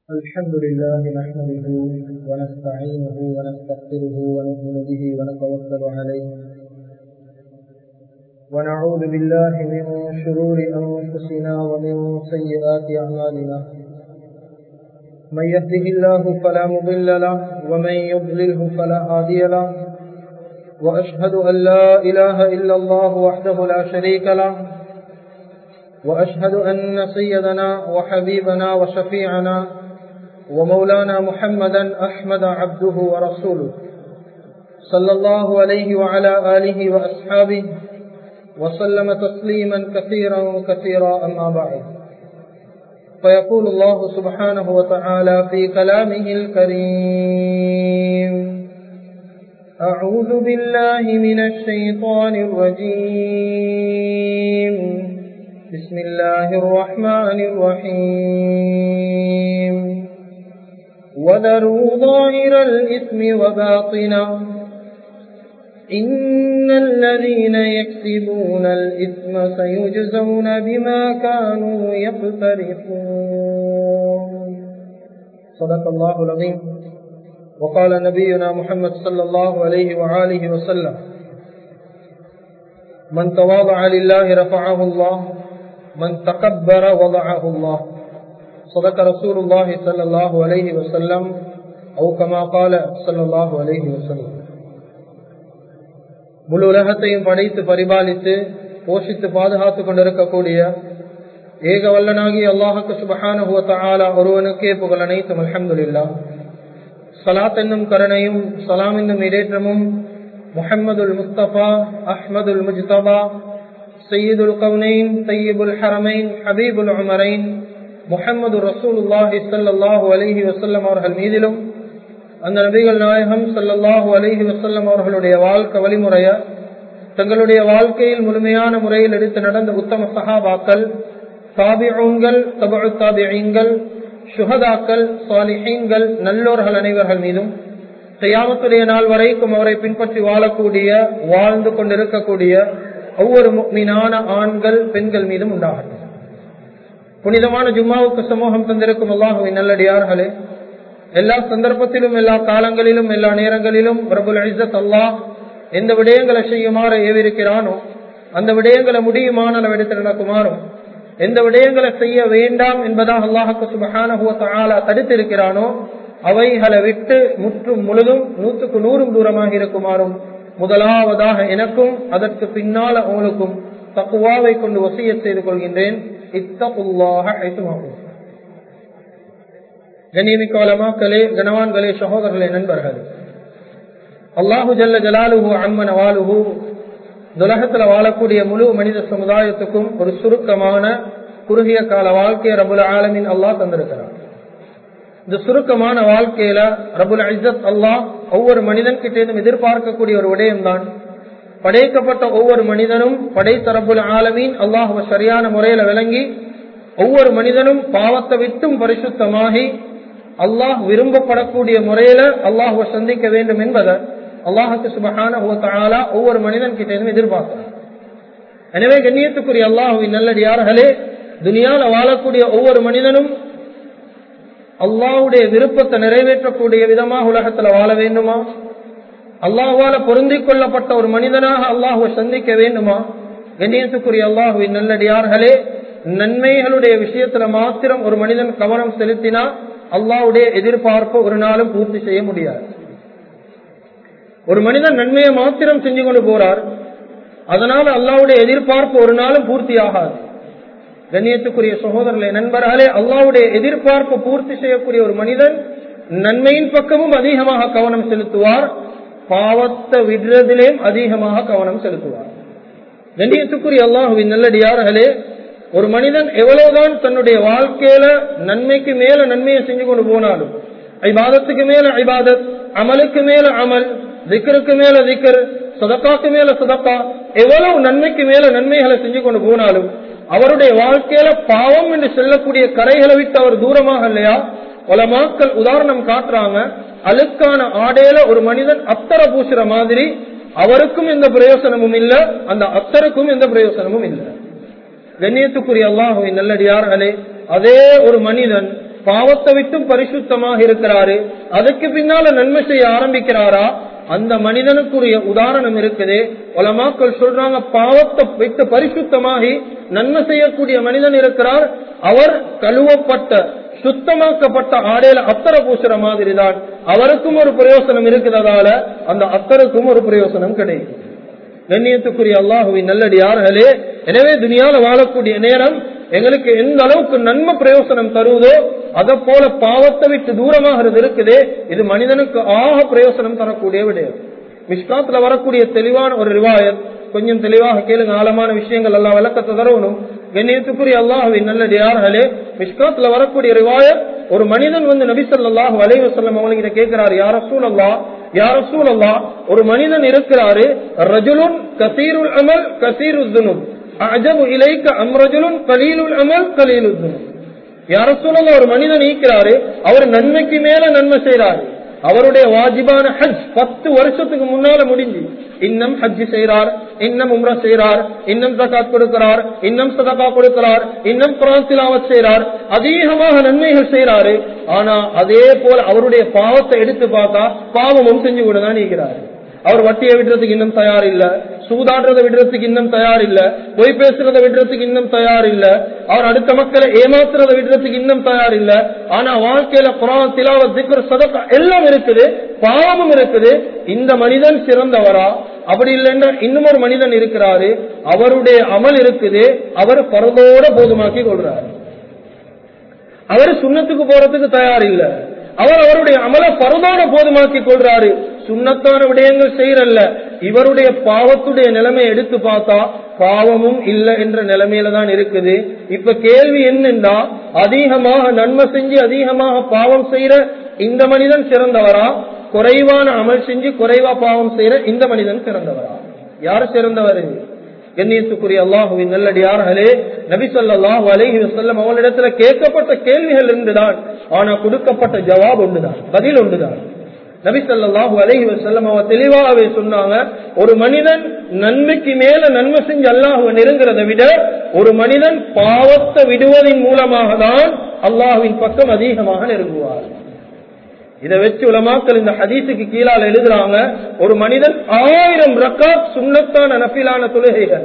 الحمد لله نحمده ونستعينه ونستغفره ونؤمن به ونتوكل عليه ونعوذ بالله من شرور أنفسنا ومن سيئات أعمالنا من يهده الله فلا مضل له ومن يضلله فلا هادي له وأشهد أن لا إله إلا الله وحده لا شريك له وأشهد أن سيدنا وحبيبنا وشفيعنا ومولانا محمدا أحمد عبده ورسوله صلى الله عليه وعلى آله وأصحابه وسلم تسليما كثيرا كثيرا أما بعد فيقول الله سبحانه وتعالى في كلامه الكريم أعوذ بالله من الشيطان الرجيم بسم الله الرحمن الرحيم وذروا ظاهر الإثم وباطنا إن الذين يكسبون الإثم سيجزون بما كانوا يقترفون صدق الله العظيم وقال نبينا محمد صلى الله عليه وآله وسلم من تواضع لله رفعه الله من تكبر وضعه الله صدق رسول الله صلى الله عليه وسلم أو كما قال صلى الله عليه وسلم முழு உலகத்தையும் படைத்து பரிபாலித்து போஷித்து பாதுகாத்துக் கொண்டிருக்கக்கூடிய ஏக வல்லனாகி அல்லாஹுக்கு சுபஹானுவத்தாலா ஒருவனுக்கே புகழ் அனைத்தும் அலமதுல்லா சலாத் என்னும் கருணையும் சலாம் என்னும் இடேற்றமும் முஹம்மதுல் முஸ்தபா அஹ்மதுல் முஜ்தபா சையீதுல் கவுனைன் சையீபுல் ஹரமைன் ஹபீபுல் உமரைன் முஹம்மது ரசூலுல்லாஹி சல்லாஹூ அலஹி வசல்லம் அவர்கள் மீதிலும் அந்த நபிகள் நாயகம் சல்லல்லாஹூ அலஹி வசல்லம் அவர்களுடைய வாழ்க்கை வழிமுறைய தங்களுடைய வாழ்க்கையில் முழுமையான முறையில் எடுத்து நடந்த உத்தம சஹாபாக்கள் தாபிஊன்கள் தபு தாபியங்கள் சுகதாக்கள் சாலிஹீன்கள் நல்லோர்கள் அனைவர்கள் மீதும் செய்யாமத்துடைய நாள் வரைக்கும் அவரை பின்பற்றி வாழக்கூடிய வாழ்ந்து கொண்டிருக்கக்கூடிய ஒவ்வொரு மீனான ஆண்கள் பெண்கள் மீதும் உண்டாகட்டும் புனிதமான ஜும்மாவுக்கு சமூகம் தந்திருக்கும் அல்லாஹுவின் நல்லடியார்களே எல்லா சந்தர்ப்பத்திலும் எல்லா காலங்களிலும் எல்லா நேரங்களிலும் பிரபுல் ஐசத் அல்லாஹ் எந்த விடயங்களை செய்யுமாறு ஏவிருக்கிறானோ அந்த விடயங்களை முடியுமான அளவெடுத்து நடக்குமாறும் எந்த விடயங்களை செய்ய வேண்டாம் என்பதாக அல்லாஹுக்கு சுபகான தடுத்திருக்கிறானோ அவைகளை விட்டு முற்றும் முழுதும் நூற்றுக்கு நூறும் தூரமாக இருக்குமாறும் முதலாவதாக எனக்கும் அதற்கு பின்னால் அவங்களுக்கும் தக்குவாவை கொண்டு வசிய செய்து கொள்கின்றேன் இத்தகுல்லாக ஐத்துமாகும் கண்ணியமிக்கோலமாக்களே கனவான்களே சகோதரர்களே நண்பர்கள் அல்லாஹு ஜல்ல ஜலாலுஹு அம்மன் வாலுஹு துலகத்தில் வாழக்கூடிய முழு மனித சமுதாயத்துக்கும் ஒரு சுருக்கமான குறுகிய கால வாழ்க்கையை ரபுல் ஆலமின் அல்லாஹ் தந்திருக்கிறார் இந்த சுருக்கமான வாழ்க்கையில ரபுல் ஐசத் அல்லாஹ் ஒவ்வொரு மனிதன் கிட்டேயும் எதிர்பார்க்கக்கூடிய ஒரு விடயம்தான் படைக்கப்பட்ட ஒவ்வொரு மனிதனும் படைத்த ரபுல் ஆலமீன் அல்லாஹ் சரியான முறையில விளங்கி ஒவ்வொரு மனிதனும் பாவத்தை விட்டும் பரிசுத்தமாகி அல்லாஹ் விரும்பப்படக்கூடிய முறையில அல்லாஹுவ சந்திக்க வேண்டும் என்பதை அல்லாஹுக்கு சுபகான ஒவ்வொரு மனிதன் கிட்டேயும் எதிர்பார்க்கிறார் எனவே கண்ணியத்துக்குரிய அல்லாஹுவின் நல்லடியார்களே துனியால வாழக்கூடிய ஒவ்வொரு மனிதனும் அல்லாஹுடைய விருப்பத்தை நிறைவேற்றக்கூடிய விதமாக உலகத்துல வாழ வேண்டுமா அல்லாஹால பொருந்திக் கொள்ளப்பட்ட ஒரு மனிதனாக அல்லாஹுவை சந்திக்க வேண்டுமா கண்ணியத்துக்குரிய அல்லாஹுவின் நல்லடியார்களே நன்மைகளுடைய விஷயத்துல மாத்திரம் ஒரு மனிதன் கவனம் செலுத்தினா அல்லாவுடைய எதிர்பார்ப்பை ஒரு நாளும் பூர்த்தி செய்ய முடியாது ஒரு மனிதன் நன்மையை மாத்திரம் செஞ்சு கொண்டு போறார் அதனால அல்லாவுடைய எதிர்பார்ப்பு ஒரு நாளும் பூர்த்தி ஆகாது கண்ணியத்துக்குரிய சகோதரர்களே நண்பர்களே அல்லாவுடைய எதிர்பார்ப்பு பூர்த்தி செய்யக்கூடிய ஒரு மனிதன் நன்மையின் பக்கமும் அதிகமாக கவனம் செலுத்துவார் பாவத்தை விடுறதிலேயும் அதிகமாக கவனம் செலுத்துவார் கண்ணியத்துக்குரிய அல்லாஹுவின் நல்லடியார்களே ஒரு மனிதன் எவ்வளவுதான் தன்னுடைய வாழ்க்கையில நன்மைக்கு மேல நன்மையை செஞ்சு கொண்டு போனாலும் ஐபாதத்துக்கு மேல ஐபாதத் அமலுக்கு மேல அமல் திக்கருக்கு மேல திக்கர் சதக்காக்கு மேல சதக்கா எவ்வளவு நன்மைக்கு மேல நன்மைகளை செஞ்சு கொண்டு போனாலும் அவருடைய வாழ்க்கையில பாவம் என்று சொல்லக்கூடிய கரைகளை விட்டு அவர் தூரமாக இல்லையா பல மாக்கள் உதாரணம் காட்டுறாங்க அழுக்கான ஆடையில ஒரு மனிதன் அத்தர பூசுற மாதிரி அவருக்கும் எந்த பிரயோசனமும் இல்ல அந்த அத்தருக்கும் எந்த பிரயோசனமும் இல்லை கண்ணியத்துக்குரிய அல்லாஹுவின் நல்லடியார்களே அதே ஒரு மனிதன் பாவத்தை விட்டும் பரிசுத்தமாக இருக்கிறாரு அதுக்கு பின்னால நன்மை செய்ய ஆரம்பிக்கிறாரா அந்த மனிதனுக்குரிய உதாரணம் இருக்குது உலமாக்கள் சொல்றாங்க பாவத்தை விட்டு பரிசுத்தமாகி நன்மை செய்யக்கூடிய மனிதன் இருக்கிறார் அவர் கழுவப்பட்ட சுத்தமாக்கப்பட்ட ஆடையில அத்தர பூசுற மாதிரி தான் அவருக்கும் ஒரு பிரயோசனம் இருக்கிறதால அந்த அத்தருக்கும் ஒரு பிரயோசனம் கிடைக்கும் கண்ணியத்துக்குரிய அல்லாஹுவின் நல்லடியார்களே எனவே துனியால வாழக்கூடிய நேரம் எங்களுக்கு எந்த அளவுக்கு நன்மை பிரயோசனம் தருவதோ அதை போல பாவத்தை விட்டு தூரமாகிறது இருக்குதே இது மனிதனுக்கு ஆக பிரயோசனம் தரக்கூடிய விடயம் மிஷ்காத்துல வரக்கூடிய தெளிவான ஒரு ரிவாயத் கொஞ்சம் தெளிவாக கேளுங்க ஆழமான விஷயங்கள் எல்லாம் விளக்கத்தை தரவணும் கண்ணியத்துக்குரிய அல்லாஹுவின் நல்லடியார்களே மிஷ்காத்துல வரக்கூடிய ரிவாயத் ஒரு மனிதன் வந்து நபிசல்லாஹு அலைவ செல்லம் அவங்ககிட்ட கேட்கிறாரு யார சூழல்லா யார சூழல்லா ஒரு மனிதன் இருக்கிறாரு ரஜுலுன் கசீருல் அமல் கசீரு துனும் அஜபு இலைக்க அம்ரஜுலுன் கலீலுல் அமல் கலீலுல் துனும் யார சூழல்ல ஒரு மனிதன் ஈக்கிறாரு அவர் நன்மைக்கு மேல நன்மை செய்யறாரு அவருடைய வாஜிபான ஹஜ் பத்து வருஷத்துக்கு முன்னால முடிஞ்சு இன்னும் ஹஜ் செய்யறார் இன்னும் உம்ரா செய்யறார் இன்னும் ஜகாத் கொடுக்கிறார் இன்னும் சதகா கொடுக்கிறார் இன்னும் பிராந்திலாவத் செய்யறார் அதிகமாக நன்மைகள் செய்யறாரு ஆனா அதே போல அவருடைய பாவத்தை எடுத்து பார்த்தா பாவமும் செஞ்சு கூட தான் நீக்கிறாரு அவர் வட்டியை விடுறதுக்கு இன்னும் தயார் இல்ல சூதாடுறதை விடுறதுக்கு இன்னும் தயார் இல்ல பொய் பேசுறதை விடுறதுக்கு இன்னும் தயார் இல்ல அவர் அடுத்த மக்களை ஏமாத்துறதை விடுறதுக்கு இன்னும் தயார் இல்ல ஆனா வாழ்க்கையில குரான் திலாவ திக்ர் சதக்கா எல்லாம் இருக்குது பாவமும் இருக்குது இந்த மனிதன் சிறந்தவரா அப்படி இல்லைன்னா இன்னும் ஒரு மனிதன் இருக்கிறாரு அவருடைய அமல் இருக்குது அவர் பரதோட போதுமாக்கி கொள்றாரு அவர் சுண்ணத்துக்கு போறதுக்கு தயார் இல்ல அவர் அவருடைய அமல பரதோட போதுமாக்கி கொள்றாரு சுண்ணத்தான விடயங்கள் செய்யறல்ல இவருடைய பாவத்துடைய நிலைமையை எடுத்து பார்த்தா பாவமும் இல்ல என்ற நிலைமையில தான் இருக்குது இப்ப கேள்வி என்னன்னா அதிகமாக நன்மை செஞ்சு அதிகமாக பாவம் செய்யற இந்த மனிதன் சிறந்தவரா குறைவான அமல் செஞ்சு குறைவா பாவம் செய்யற இந்த மனிதன் சிறந்தவரா யார் சிறந்தவர் கண்ணியத்துக்குரிய அல்லாஹுவின் நல்லடியார்களே நபி சொல்லாஹு அலைஹி வசல்லம் அவளிடத்துல கேட்கப்பட்ட கேள்விகள் இருந்துதான் ஆனா கொடுக்கப்பட்ட ஜவாப் ஒன்றுதான் பதில் ஒன்றுதான் நபி சொல்லாஹு அலைஹி வசல்லம் அவ தெளிவாகவே சொன்னாங்க ஒரு மனிதன் நன்மைக்கு மேல நன்மை செஞ்சு அல்லாஹுவை நெருங்கிறத விட ஒரு மனிதன் பாவத்தை விடுவதன் மூலமாக தான் அல்லாஹுவின் பக்கம் அதிகமாக நெருங்குவார் இதை வச்சு உலமாக்கள் இந்த ஹதீஸுக்கு கீழால் எழுதுறாங்க ஒரு மனிதன் ஆயிரம் ரக்காத் சுண்ணத்தான நபிலான தொழுகைகள்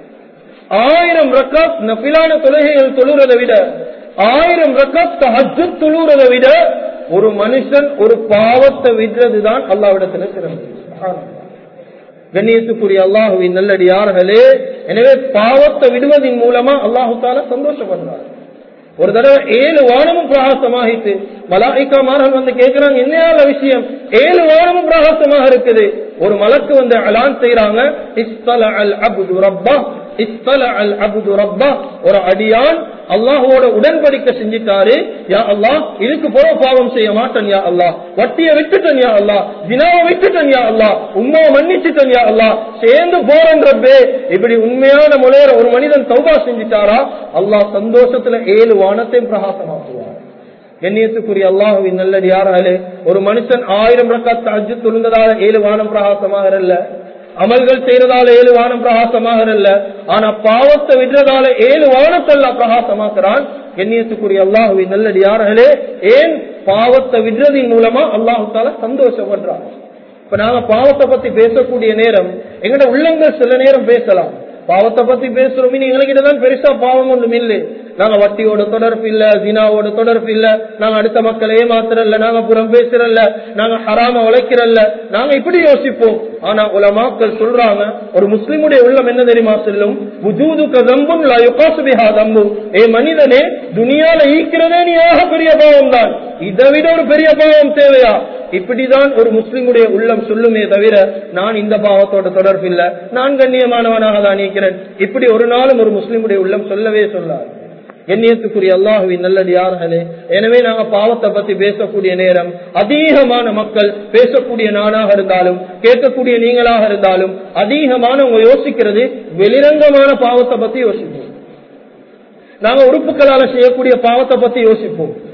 ஆயிரம் ரக்காத் நபிலான தொழுகைகள் தொழுறதை விட ஆயிரம் ரக்காத் தஹஜ் தொழுறதை விட ஒரு மனுஷன் ஒரு பாவத்தை விடுறதுதான் அல்லாவிடத்துல சிறந்தது கண்ணியத்துக்குரிய அல்லாஹுவின் நல்லடியார்களே எனவே பாவத்தை விடுவதன் மூலமா அல்லாஹு தால சந்தோஷப்படுறார் ஒரு தடவை ஏழு வானமும் பிரகாசமாகிட்டு மலாய்க்காமார்கள் வந்து கேட்கிறாங்க என்னையால விஷயம் ஏழு வானமும் பிரகாசமாக இருக்குது ஒரு மலக்கு வந்து அலான் செய்யறாங்க இஸ்தல அல் அபுது ரப்பா இஸ்தல அல் அபுது ரப்பா ஒரு அடியான் அல்லாஹோட உடன்படிக்கை செஞ்சிட்டாரு யா அல்லாஹ் இதுக்கு போற பாவம் செய்ய மாட்டேன் யா அல்லாஹ் வட்டிய விட்டுட்டேன் யா அல்லாஹ் தினாவை விட்டுட்டேன் யா அல்லாஹ் உண்மையை மன்னிச்சுட்டேன் யா அல்லாஹ் சேர்ந்து போறேன் ரப்பே இப்படி உண்மையான முறையிற ஒரு மனிதன் தௌபா செஞ்சிட்டாரா அல்லாஹ் சந்தோஷத்துல ஏழு வானத்தையும் பிரகாசமாக்குவார் கண்ணியத்துக்குரிய அல்லாஹுவின் நல்லது யாராலே ஒரு மனுஷன் ஆயிரம் ரக்காத் அஜு தொழுந்ததால ஏழு வானம் பிரகாசமாக இல்ல அமல்கள் செய்யறதால ஏழு வானம் பிரகாசமாக இல்ல ஆனா பாவத்தை விடுறதால ஏழு வானத்தெல்லாம் பிரகாசமாக்குறான் கண்ணியத்துக்குரிய அல்லாஹுவின் நல்லது யார்களே ஏன் பாவத்தை விடுறதின் மூலமா அல்லாஹு தால சந்தோஷப்படுறான் இப்ப நாங்க பாவத்தை பத்தி பேசக்கூடிய நேரம் எங்கட உள்ளங்கள் சில நேரம் பேசலாம் பாவத்தை பத்தி பேசுறோம் எங்களுக்கு தான் பெருசா பாவம் ஒன்றும் இல்லை நாங்க வட்டியோட தொடர்பு இல்ல ஜினாவோட தொடர்பு இல்ல நாங்க அடுத்த மக்களை ஏமாத்துறல்ல நாங்க புறம் பேசுறல்ல நாங்க ஹராம உழைக்கிறல்ல நாங்க இப்படி யோசிப்போம் ஆனா உலமாக்கள் சொல்றாங்க ஒரு முஸ்லிமுடைய உள்ளம் என்ன தெரியுமா சொல்லும் புஜூது கதம்பும் யுகாசுபிஹா தம்பு ஏ மனிதனே துனியால ஈக்கிறதே நீ ஆக பெரிய பாவம் தான் இதை விட ஒரு பெரிய பாவம் தேவையா இப்படிதான் ஒரு முஸ்லிமுடைய உள்ளம் சொல்லுமே தவிர நான் இந்த பாவத்தோட தொடர்பு இல்ல நான் கண்ணியமானவனாக தான் நீக்கிறேன் இப்படி ஒரு நாளும் ஒரு முஸ்லிமுடைய உள்ளம் சொல்லவே சொல்லார் கண்ணியத்துக்குரிய அல்லாஹுவின் நல்லது யார்களே எனவே நாங்க பாவத்தை பத்தி பேசக்கூடிய நேரம் அதிகமான மக்கள் பேசக்கூடிய நானாக இருந்தாலும் கேட்கக்கூடிய நீங்களாக இருந்தாலும் அதிகமான உங்க யோசிக்கிறது வெளிரங்கமான பாவத்தை பத்தி யோசிப்போம் நாங்க உறுப்புகளால செய்யக்கூடிய பாவத்தை பத்தி யோசிப்போம்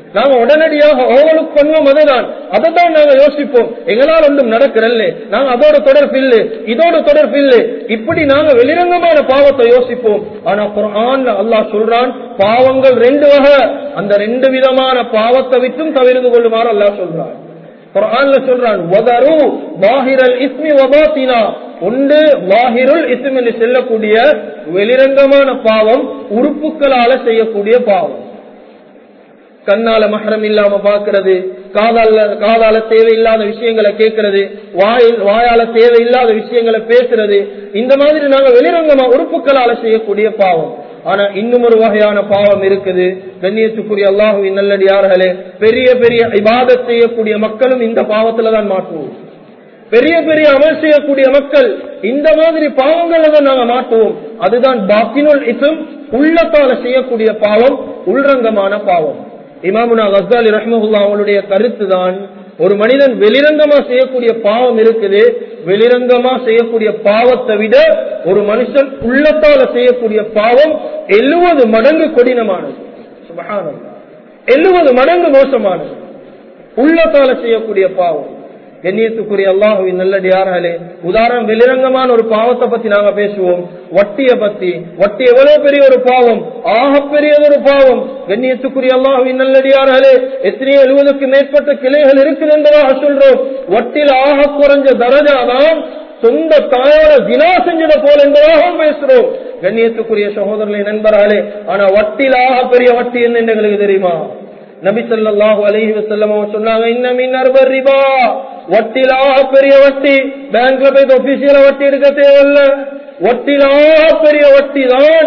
நாங்க உடனடியாக ஓவலுக்கு பண்ணுவோம் அதுதான் அதை தான் நாங்க யோசிப்போம் எங்களால் ஒன்றும் நடக்கிறல்ல நாங்க அதோட தொடர்பு இல்லை இதோட தொடர்பு இல்லை இப்படி நாங்க வெளிரங்கமான பாவத்தை யோசிப்போம் ஆனா குரான்ல அல்லாஹ் சொல்றான் பாவங்கள் ரெண்டு வகை அந்த ரெண்டு விதமான பாவத்தை விட்டும் தவிர்த்து கொள்ளுமாறு அல்லாஹ் சொல்றான் குரான்ல சொல்றான் வதரு வாஹிரல் இஸ்மி வபாத்தினா உண்டு வாஹிருல் இஸ்ம் என்று செல்லக்கூடிய வெளிரங்கமான பாவம் உறுப்புகளால செய்யக்கூடிய பாவம் கண்ணால மகரம் இல்லாம பாக்குறது காதால காதால தேவையில்லாத விஷயங்களை கேட்கறது வாயில் வாயால தேவையில்லாத விஷயங்களை பேசுறது இந்த மாதிரி நாங்க வெளிரங்கமா உறுப்புகளால செய்யக்கூடிய பாவம் ஆனா இன்னும் ஒரு வகையான பாவம் இருக்குது கண்ணியத்துக்குரிய அல்லாஹுவின் நல்லடியார்களே பெரிய பெரிய இபாதத் செய்யக்கூடிய மக்களும் இந்த பாவத்துல தான் மாட்டுவோம் பெரிய பெரிய அமல் செய்யக்கூடிய மக்கள் இந்த மாதிரி பாவங்களை தான் நாங்க மாட்டுவோம் அதுதான் பாக்கினுள் இசும் உள்ளத்தால செய்யக்கூடிய பாவம் உள்ரங்கமான பாவம் இமாமுனா கசாலி ரஹ்மஹுல்லா அவங்களுடைய கருத்து தான் ஒரு மனிதன் வெளிரங்கமா செய்யக்கூடிய பாவம் இருக்குது வெளிரங்கமா செய்யக்கூடிய பாவத்தை விட ஒரு மனுஷன் உள்ளத்தால செய்யக்கூடிய பாவம் எழுபது மடங்கு கொடினமானது சுபகானம் எழுபது மடங்கு மோசமானது உள்ளத்தால செய்யக்கூடிய பாவம் கண்ணியத்துக்குரிய அல்லாஹுவின் நல்லடியார்களே உதாரணம் வெளிரங்கமான ஒரு பாவத்தை பத்தி நாங்க பேசுவோம் வட்டிய பத்தி வட்டி எவ்வளவு பெரிய ஒரு பாவம் ஆக பெரியது ஒரு பாவம் கண்ணியத்துக்குரிய அல்லாஹுவின் நல்லடியார்களே எத்தனையோ எழுபதுக்கு மேற்பட்ட கிளைகள் இருக்குது என்பதாக சொல்றோம் வட்டியில் ஆக குறைஞ்ச தரஜாதான் சொந்த தாயோட தினா செஞ்சத போல என்பதாக பேசுறோம் கண்ணியத்துக்குரிய சகோதரர்களை நண்பர்களே ஆனா வட்டியில் ஆக பெரிய வட்டி என்ன எங்களுக்கு தெரியுமா நபி சொல்லாஹு அலஹி வசல்லம் சொன்னாங்க இன்னமின் அறுபது ரிபா வட்டிலா பெரிய வட்டி பேங்க்ல போய் ஒபிசியல வட்டி எடுக்க தேவையில்ல வட்டிலா பெரிய வட்டி தான்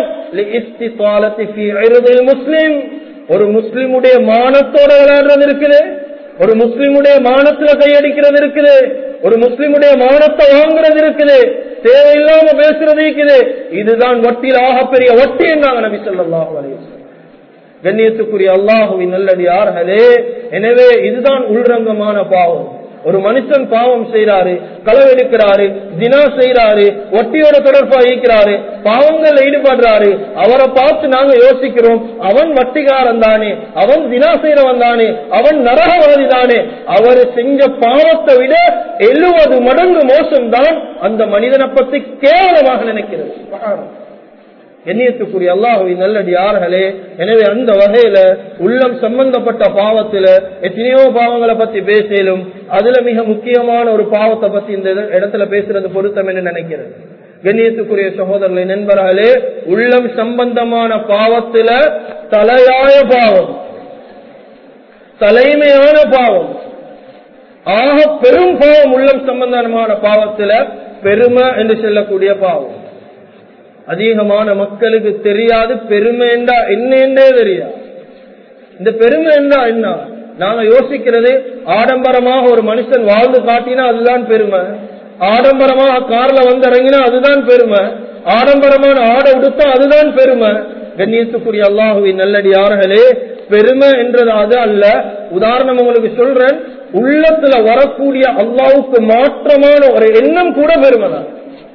முஸ்லிம் ஒரு முஸ்லிமுடைய மானத்தோட விளையாடுறது இருக்குது ஒரு முஸ்லிமுடைய மானத்துல கையடிக்கிறது இருக்குது ஒரு முஸ்லிமுடைய மானத்தை வாங்குறது இருக்குது தேவையில்லாம பேசுறது இருக்குது இதுதான் வட்டியில் ஆக பெரிய வட்டி என்றாங்க நபி சொல்லாஹு அலி கண்ணியத்துக்குரிய அல்லாஹுவின் நல்லது யார்களே எனவே இதுதான் உள்ரங்கமான பாவம் ஒரு மனுஷன் பாவம் செய்யறாரு களவெடுக்கிறாரு தினா செய்யறாரு ஒட்டியோட தொடர்பா இருக்கிறாரு பாவங்கள் ஈடுபடுறாரு அவரை பார்த்து நாங்க யோசிக்கிறோம் அவன் வட்டிகாரன் தானே அவன் தினா செய்யறவன் தானே அவன் நரகவாதி தானே அவர் செஞ்ச பாவத்தை விட எழுபது மடங்கு மோசம்தான் அந்த மனிதனை பத்தி கேவலமாக நினைக்கிறது எண்ணியத்துக்குரிய அல்லாஹுவின் நல்லடி யார்களே எனவே அந்த வகையில உள்ளம் சம்பந்தப்பட்ட பாவத்துல எத்தனையோ பாவங்களை பத்தி பேசலும் அதுல மிக முக்கியமான ஒரு பாவத்தை பத்தி இந்த இடத்துல பேசுறது பொருத்தம் என்று நினைக்கிறது கண்ணியத்துக்குரிய சகோதரர்களை நண்பர்களே உள்ளம் சம்பந்தமான பாவத்துல தலையாய பாவம் தலைமையான பாவம் ஆக பெரும் பாவம் உள்ளம் சம்பந்தமான பாவத்துல பெருமை என்று சொல்லக்கூடிய பாவம் அதிகமான மக்களுக்கு தெரியாது பெருமை என்றா என்னென்றே தெரியாது இந்த பெருமை என்றா என்ன நாங்க யோசிக்கிறது ஆடம்பரமாக ஒரு மனுஷன் வாழ்ந்து காட்டினா அதுதான் பெருமை ஆடம்பரமாக கார்ல வந்து இறங்கினா அதுதான் பெருமை ஆடம்பரமான ஆடை உடுத்தா அதுதான் பெருமை கண்ணியத்துக்குரிய அல்லாஹுவின் நல்லடியார்களே பெருமை என்றது அது அல்ல உதாரணம் உங்களுக்கு சொல்றேன் உள்ளத்துல வரக்கூடிய அல்லாவுக்கு மாற்றமான ஒரு எண்ணம் கூட பெருமை தான்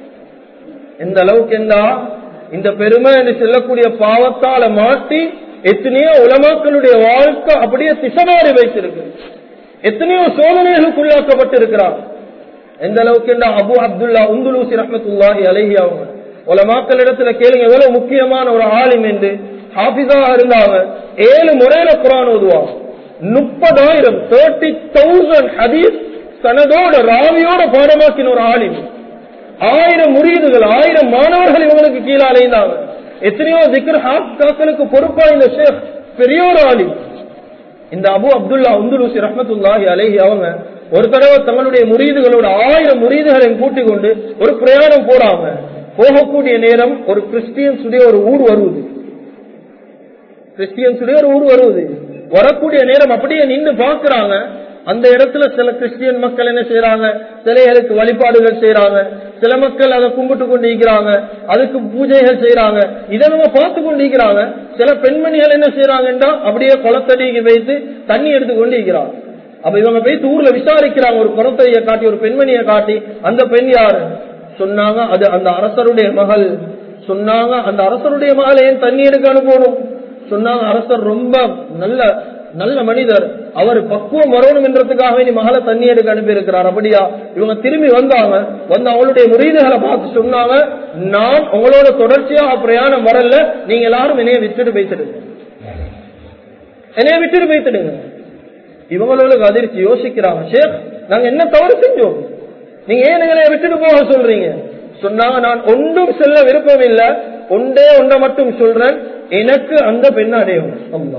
எந்த அளவுக்கு என்றா இந்த பெருமை என்று சொல்லக்கூடிய பாவத்தால மாட்டி எத்தனையோ உலமாக்களுடைய வாழ்க்கை அப்படியே திசமாறி வைத்திருக்கு எத்தனையோ சோதனைகளுக்குள்ளாக்கப்பட்டிருக்கிறார் எந்த அளவுக்கு என்றா அபு அப்துல்லா உந்துலூசி ரஹமத்துல்லாஹி அலஹி அவங்க உலமாக்கள் இடத்துல கேளுங்க எவ்வளவு முக்கியமான ஒரு ஆலிம் என்று ஹாபிஸா இருந்தாங்க ஏழு முறையில குரான் ஓதுவாங்க முப்பதாயிரம் தேர்ட்டி தௌசண்ட் ஹதீஸ் தனதோட ராவியோட பாடமாக்கின ஒரு ஆலிம் ஆயிரம் முறியீடுகள் ஆயிரம் மாணவர்கள் இவங்களுக்கு கீழே அலைந்தாங்க எத்தனையோ திக்ர் ஹாப்களுக்கு பொறுப்பா இந்த ஷேக் பெரியோர் ஆலிம் இந்த அபு அப்துல்லா உந்துலூசி ரஹமத்துல்லாஹி அலேஹி அவங்க ஒரு தடவை தங்களுடைய முறியீடுகளோட ஆயிரம் முறியீடுகளையும் கூட்டிக் கொண்டு ஒரு பிரயாணம் போறாங்க போகக்கூடிய நேரம் ஒரு கிறிஸ்டியன்ஸுடைய ஒரு ஊர் வருவது கிறிஸ்டியன்ஸுடைய ஒரு ஊர் வருவது வரக்கூடிய நேரம் அப்படியே நின்று பாக்குறாங்க அந்த இடத்துல சில கிறிஸ்டியன் மக்கள் என்ன செய்யறாங்க சிலைகளுக்கு வழிபாடுகள் செய்யறாங்க சில மக்கள் அதை கும்பிட்டு கொண்டிருக்கிறாங்க அதுக்கு பூஜைகள் செய்யறாங்க இதை நம்ம பார்த்து கொண்டிருக்கிறாங்க சில பெண்மணிகள் என்ன செய்யறாங்கன்னா அப்படியே குளத்தடிக்கு வைத்து தண்ணி எடுத்து கொண்டிருக்கிறாங்க அப்ப இவங்க போய் ஊர்ல விசாரிக்கிறாங்க ஒரு குளத்தடியை காட்டி ஒரு பெண்மணியை காட்டி அந்த பெண் யாரு சொன்னாங்க அது அந்த அரசருடைய மகள் சொன்னாங்க அந்த அரசருடைய மகள் ஏன் தண்ணி எடுக்க அனுப்பணும் சொன்னாங்க அரசர் ரொம்ப நல்ல நல்ல மனிதர் அவர் பக்குவம் வரணும் என்றதுக்காகவே நீ மகளை தண்ணி எடுக்க அனுப்பி இருக்கிறார் அப்படியா இவங்க திரும்பி வந்தாங்க வந்து அவங்களுடைய முறியீடுகளை பார்த்து சொன்னாங்க நான் உங்களோட தொடர்ச்சியாக பிரயாணம் வரல நீங்க எல்லாரும் என்னைய விட்டுட்டு போய்த்திடுங்க என்னைய விட்டுட்டு போய்த்திடுங்க இவங்களுக்கு அதிர்ச்சி யோசிக்கிறாங்க ஷேக் நாங்க என்ன தவறு செஞ்சோம் நீங்க ஏன் எங்களை விட்டுட்டு போக சொல்றீங்க சொன்னாங்க நான் ஒன்றும் செல்ல விருப்பம் இல்ல ஒன்றே ஒன்றை மட்டும் சொல்றேன் எனக்கு அந்த பெண் அடையும்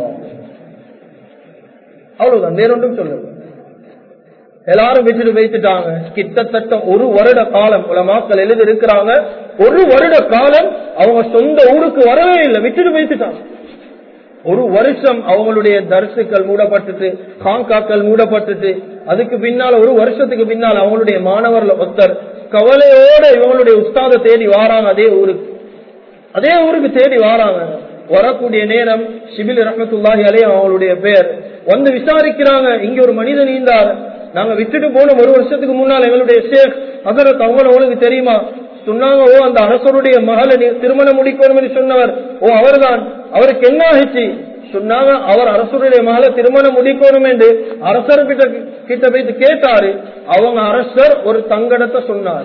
அவ்வளவுதான் வேற ஒன்றும் சொல்லுங்க எல்லாரும் விட்டுட்டு வைத்துட்டாங்க கிட்டத்தட்ட ஒரு வருட காலம் உலமாக்கள் எழுதி இருக்கிறாங்க ஒரு வருட காலம் அவங்க சொந்த ஊருக்கு வரவே இல்லை விட்டுட்டு வைத்துட்டாங்க ஒரு வருஷம் அவங்களுடைய தரிசுக்கள் மூடப்பட்டுட்டு காங்காக்கள் மூடப்பட்டுட்டு அதுக்கு பின்னால ஒரு வருஷத்துக்கு பின்னால் அவங்களுடைய மாணவர்ல ஒருத்தர் கவலையோட இவங்களுடைய உஸ்தாத தேடி வாராங்க அதே ஊருக்கு அதே ஊருக்கு தேடி வாராங்க வரக்கூடிய நேரம் ஷிபில் ரஹமத்துல்லாஹி அலே அவங்களுடைய பேர் வந்து விசாரிக்கிறாங்க இங்க ஒரு மனிதன் நீந்தார் நாங்க விட்டுட்டு போன ஒரு வருஷத்துக்கு முன்னால் எங்களுடைய ஷேக் அதரத் அவங்க உங்களுக்கு தெரியுமா சொன்னாங்க ஓ அந்த அரசருடைய மகளை திருமணம் முடிக்கணும் சொன்னவர் ஓ அவர்தான் அவருக்கு என்ன ஆயிடுச்சு சொன்னாங்க அவர் அரசருடைய மகளை திருமணம் முடிக்கணும் என்று அரசர் கிட்ட கிட்ட போயிட்டு கேட்டாரு அவங்க அரசர் ஒரு தங்கடத்தை சொன்னார்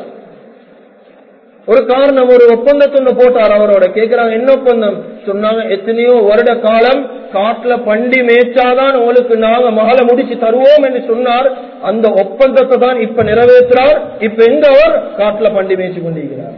ஒரு காரணம் ஒரு ஒப்பந்தத்தை போட்டார் அவரோட கேக்குறாங்க என்ன ஒப்பந்தம் சொன்னாங்க எத்தனையோ வருட காலம் காட்டுல பண்டி மேய்ச்சாதான் உங்களுக்கு நாங்க மகளை முடிச்சு தருவோம் என்று சொன்னார் அந்த ஒப்பந்தத்தை தான் இப்ப நிறைவேற்றுறார் இப்ப எங்க அவர் காட்டுல பண்டி மேய்ச்சி கொண்டிருக்கிறார்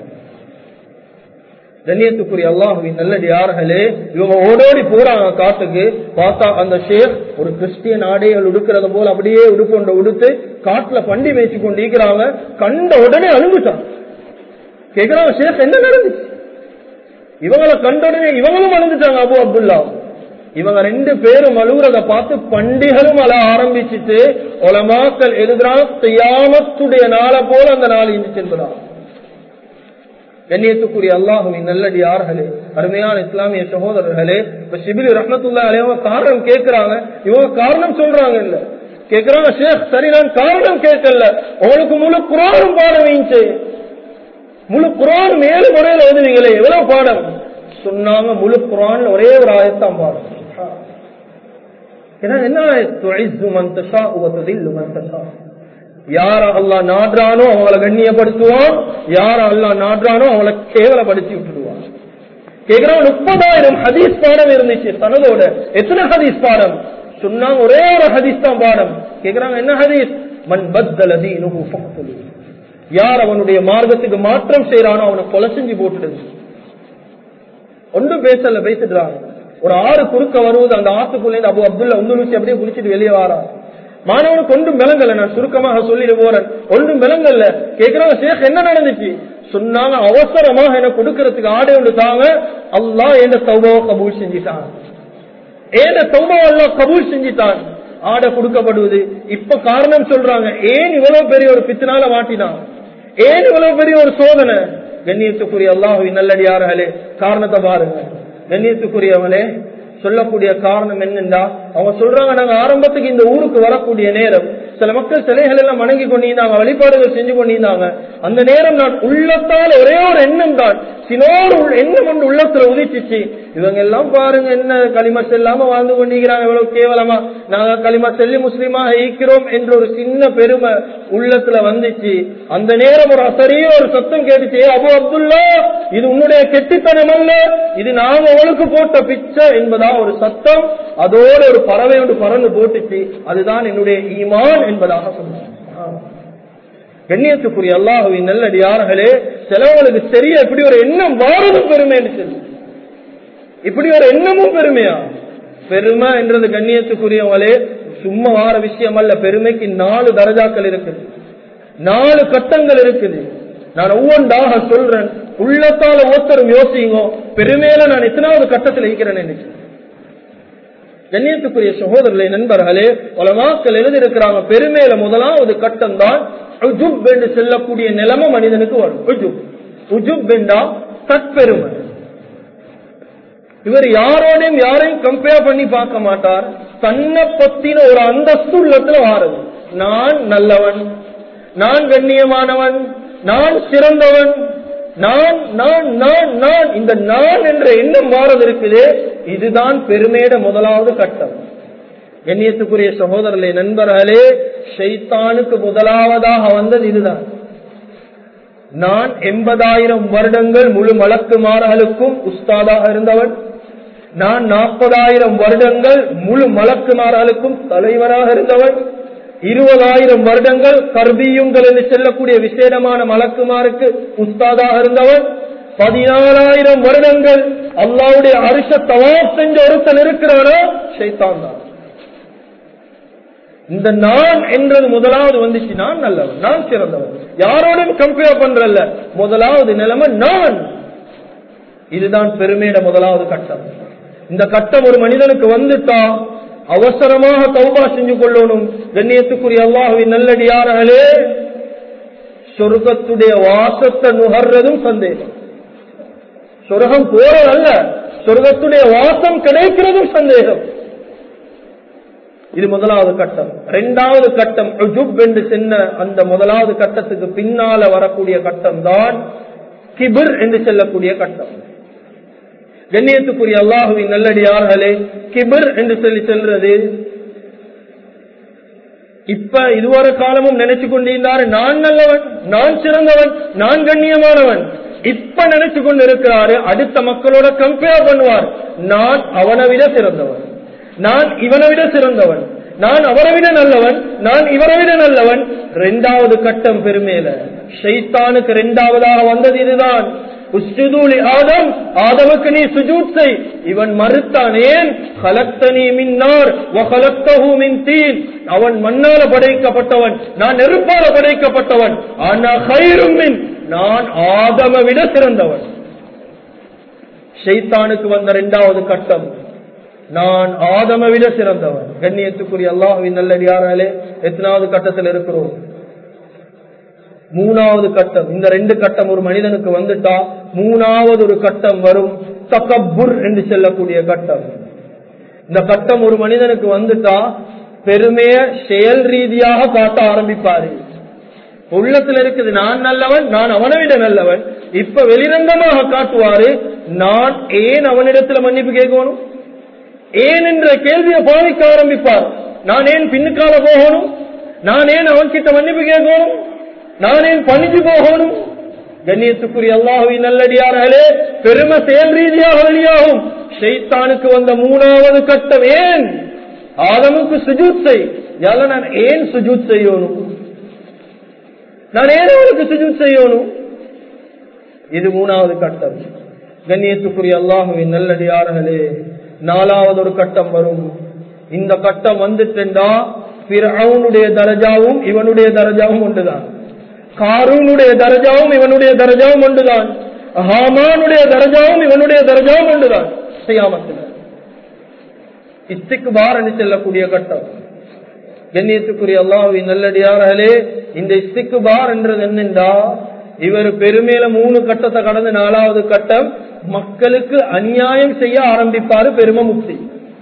கண்ணியத்துக்குரிய அல்லாஹுவின் நல்லடி யார்களே இவங்க ஓடோடி போறாங்க காட்டுக்கு பார்த்தா அந்த ஷேக் ஒரு கிறிஸ்டியன் ஆடைகள் உடுக்கிறது போல அப்படியே உடுக்கொண்டு உடுத்து காட்டுல பண்டி மேய்ச்சி கொண்டு இருக்கிறாங்க கண்ட உடனே அழுந்துட்டாங்க கேக்குறாங்க ஷேக் என்ன நடந்துச்சு இவங்களை கண்ட உடனே இவங்களும் அழுந்துட்டாங்க அபு அப்துல்லா இவங்க ரெண்டு பேரும் அழுகுறத பார்த்து பண்டிகளும் அழ ஆரம்பிச்சுட்டு உலமாக்கள் எழுதுறான் செய்யாமத்துடைய நாளை போல அந்த நாள் இருந்து செல்கிறான் கண்ணியத்துக்குரிய அல்லாஹுவின் நல்லடி யார்களே அருமையான இஸ்லாமிய சகோதரர்களே இப்ப சிபிலி ரஹமத்துல்லா அலையவங்க காரணம் கேட்கிறாங்க இவங்க காரணம் சொல்றாங்க இல்ல கேக்குறாங்க ஷேக் சரி நான் காரணம் கேட்கல உங்களுக்கு முழு குரானும் பாடம் வீச்சு முழு குரான் ஏழு முறையில ஓதுவீங்களே எவ்வளவு பாடம் சொன்னாங்க முழு குரான் ஒரே ஒரு ஆயத்தான் பாடம் என்ன யார அல்லா நாடுறானோ அவங்கள கண்ணியப்படுத்துவான் யார அல்லா நாடுறானோ அவங்கள கேவலப்படுத்தி விட்டுடுவான் கேக்குறான் முப்பதாயிரம் ஹதீஸ் பாடம் இருந்துச்சு தனதோட எத்தனை ஹதீஸ் பாடம் சொன்னாங்க ஒரே ஒரு ஹதீஸ் தான் பாடம் கேக்குறாங்க என்ன ஹதீஸ் மண் பத்தல் அதீனு யார் அவனுடைய மார்க்கத்துக்கு மாற்றம் செய்யறானோ அவனை கொலை செஞ்சு போட்டுடுது ஒன்றும் பேசல பேசிடுறாங்க ஒரு ஆறு குறுக்க வருவது அந்த ஆத்துக்குள்ளே அபு அப்துல்லா உந்துலுச்சி அப்படியே குளிச்சுட்டு வெளியே வாரா மாணவனுக்கு ஒன்றும் விளங்கல நான் சுருக்கமாக சொல்லிட்டு போறேன் ஒன்றும் விளங்கல்ல கேக்குறாங்க சேக் என்ன நடந்துச்சு சொன்னாங்க அவசரமாக எனக்கு கொடுக்கறதுக்கு ஆடை ஒன்று தாங்க அல்லா என்ன சௌபாவை கபூல் செஞ்சிட்டான் ஏன சௌபாவை அல்லா கபூல் செஞ்சிட்டான் ஆடை கொடுக்கப்படுவது இப்ப காரணம் சொல்றாங்க ஏன் இவ்வளவு பெரிய ஒரு பித்தினால மாட்டினான் ஏன் இவ்வளவு பெரிய ஒரு சோதனை கண்ணியத்துக்குரிய அல்லாஹுவின் நல்லடியார்களே காரணத்தை பாருங்க கண்ணியத்துக்குரியவங்களே சொல்லக்கூடிய காரணம் என்னென்றா அவங்க சொல்றாங்க நாங்க ஆரம்பத்துக்கு இந்த ஊருக்கு வரக்கூடிய நேரம் சில மக்கள் சிலைகள் எல்லாம் வணங்கி கொண்டிருந்தாங்க வழிபாடுகள் செஞ்சு கொண்டிருந்தாங்க அந்த நேரம் நான் உள்ளத்தால் ஒரே ஒரு எண்ணம் தான் சினோடு எண்ணம் ஒன்று உள்ளத்துல உதிச்சிச்சு இவங்க எல்லாம் பாருங்க என்ன களிமா செல்லாம வாழ்ந்து கொண்டிருக்கிறாங்க எவ்வளவு கேவலமா நாங்க களிமா செல்லி முஸ்லீமாக ஈக்கிறோம் என்ற ஒரு சின்ன பெருமை உள்ளத்துல வந்துச்சு அந்த நேரம் ஒரு அசரிய ஒரு சத்தம் கேட்டுச்சு அபு அப்துல்லா இது உன்னுடைய கெட்டித்தனம் அல்ல இது நாங்க உங்களுக்கு போட்ட பிச்சை என்பதா ஒரு சத்தம் அதோட ஒரு பறவை ஒன்று பறந்து போட்டுச்சு அதுதான் என்னுடைய ஈமான் என்பதாக சொன்னாங்க கண்ணியத்துக்குரிய அல்லாஹுவின் நல்லடியார்களே சிலவங்களுக்கு சரியா இப்படி ஒரு எண்ணம் வாரதும் பெருமை சொல்லி இப்படி ஒரு எண்ணமும் பெருமையா பெருமை என்றது கண்ணியத்துக்குரியவங்களே சும்மா வார விஷயம் அல்ல பெருமைக்கு நாலு தரஜாக்கள் இருக்குது நாலு கட்டங்கள் இருக்குது நான் ஒவ்வொன்றாக சொல்றேன் உள்ளத்தால ஒருத்தரும் யோசிங்க பெருமையில நான் எத்தனாவது கட்டத்தில் இருக்கிறேன் இன்னைக்கு கண்ணியத்துக்குரிய சகோதரர்களே நண்பர்களே உலமாக்கள் எழுதியிருக்கிறாங்க பெருமையில முதலாவது கட்டம் தான் உஜுப் என்று செல்லக்கூடிய நிலைமை மனிதனுக்கு வரும் உஜுப் உஜுப் என்றா தற்பெருமை இவர் யாரோடையும் யாரையும் கம்பேர் பண்ணி பார்க்க மாட்டார் தன்னை பத்தின ஒரு அந்தஸ்து உள்ளத்துல வாரது நான் நல்லவன் நான் கண்ணியமானவன் நான் சிறந்தவன் நான் நான் நான் நான் இந்த நான் என்ற எண்ணம் மாறது இருக்குது இதுதான் பெருமையிட முதலாவது கட்டம் கண்ணியத்துக்குரிய சகோதரர்களே நண்பர்களே ஷைத்தானுக்கு முதலாவதாக வந்தது இதுதான் நான் எண்பதாயிரம் வருடங்கள் முழு மலக்குமார்களுக்கும் உஸ்தாதாக இருந்தவன் நான் நாற்பதாயிரம் வருடங்கள் முழு மலக்குமார்களுக்கும் தலைவராக இருந்தவன் இருபதாயிரம் வருடங்கள் கர்பியுங்கள் என்று செல்லக்கூடிய விசேடமான மலக்குமாருக்கு உஸ்தாதாக இருந்தவன் பதினாலாயிரம் வருடங்கள் அல்லாவுடைய அரிச தவாப் செஞ்ச ஒருத்தன் இருக்கிறானோ ஷைத்தான் தான் இந்த நான் என்றது முதலாவது வந்துச்சு நான் நல்லவன் நான் சிறந்தவன் யாரோடும் கம்பேர் பண்றல்ல முதலாவது நிலைமை நான் இதுதான் பெருமையிட முதலாவது கட்டம் இந்த கட்டம் ஒரு மனிதனுக்கு வந்துட்டா அவசரமாக தௌபா செஞ்சு கொள்ளணும் கண்ணியத்துக்குரிய அல்லாஹுவின் நல்லடியார்களே சொர்க்கத்துடைய வாசத்தை நுகர்றதும் சந்தேகம் சொர்க்கம் போறதல்ல சொர்க்கத்துடைய வாசம் கிடைக்கிறதும் சந்தேகம் இது முதலாவது கட்டம் இரண்டாவது கட்டம் உஜுப் என்று சென்ன அந்த முதலாவது கட்டத்துக்கு பின்னால வரக்கூடிய கட்டம் தான் கிபிர் என்று செல்லக்கூடிய கட்டம் கண்ணியத்துக்குரிய அல்லாஹுவின் நல்லடியார்களே கிபிர் என்று சொல்லி செல்றது இப்ப இதுவரை காலமும் நினைச்சு கொண்டிருந்தாரு நான் நல்லவன் நான் சிறந்தவன் நான் கண்ணியமானவன் இப்ப நினைச்சு கொண்டு இருக்கிறாரு அடுத்த மக்களோட கம்பேர் பண்ணுவார் நான் அவனை விட சிறந்தவன் நான் இவனை விட சிறந்தவன் நான் அவரை விட நல்லவன் நான் இவரை விட நல்லவன் இரண்டாவது கட்டம் பெருமையில ஷைத்தானுக்கு இரண்டாவதாக வந்தது இதுதான் உஸ்ஜுதூலி ஆதம் ஆதமுக்கு நீ சுஜூத் செய் இவன் மறுத்தான் ஏன் கலக்தனி மின்னார் வகலக்தஹு மின் தீன் அவன் மண்ணால படைக்கப்பட்டவன் நான் நெருப்பால படைக்கப்பட்டவன் ஆனா கயிறும் மின் நான் ஆதம விட சிறந்தவன் ஷைத்தானுக்கு வந்த இரண்டாவது கட்டம் நான் ஆதம விட சிறந்தவன் கண்ணியத்துக்குரிய அல்லாஹுவின் நல்லடியாராலே எத்தனாவது கட்டத்தில் இருக்கிறோம் மூணாவது கட்டம் இந்த ரெண்டு கட்டம் ஒரு மனிதனுக்கு வந்துட்டா மூணாவது ஒரு கட்டம் வரும் தக்கப்புர் என்று செல்லக்கூடிய கட்டம் இந்த கட்டம் ஒரு மனிதனுக்கு வந்துட்டா பெருமைய செயல் ரீதியாக காட்ட ஆரம்பிப்பாரு உள்ளத்துல இருக்குது நான் நல்லவன் நான் அவனை விட நல்லவன் இப்ப வெளிரங்கமாக காட்டுவாரு நான் ஏன் அவனிடத்துல மன்னிப்பு கேட்கணும் ஏன் என்ற கேள்வியை பாவிக்க ஆரம்பிப்பார் நான் ஏன் பின்னுக்கால போகணும் நான் ஏன் அவன்கிட்ட மன்னிப்பு கேட்கணும் நான் ஏன் பணிஞ்சு போகணும் கண்ணியத்துக்குரிய அல்லாஹுவின் நல்லடியார்களே பெருமை செயல் ரீதியாக வெளியாகும் ஷைத்தானுக்கு வந்த மூணாவது கட்டம் ஏன் ஆதமுக்கு சுஜூத் செய் யால நான் ஏன் சுஜூத் செய்யணும் நான் ஏன் அவனுக்கு சுஜூத் செய்யணும் இது மூணாவது கட்டம் கண்ணியத்துக்குரிய அல்லாஹுவின் நல்லடியார்களே நாலாவது ஒரு கட்டம் வரும் இந்த கட்டம் வந்துட்டா பிறவுனுடைய தரஜாவும் இவனுடைய தரஜாவும் ஒன்றுதான் காரூனுடைய தரஜாவும் இவனுடைய தரஜாவும் ஒன்றுதான் ஹாமானுடைய தரஜாவும் இவனுடைய தரஜாவும் ஒன்றுதான் செய்யாமத்தில் இஸ்திக்கு பார் என்று செல்லக்கூடிய கட்டம் கண்ணியத்துக்குரிய அல்லாஹுவின் நல்லடியார்களே இந்த இஸ்திக்கு பார் என்றது என்னென்றா இவர் பெருமையில மூணு கட்டத்தை கடந்து நாலாவது கட்டம் மக்களுக்கு அநியாயம் செய்ய ஆரம்பிப்பாரு பெருமை முக்தி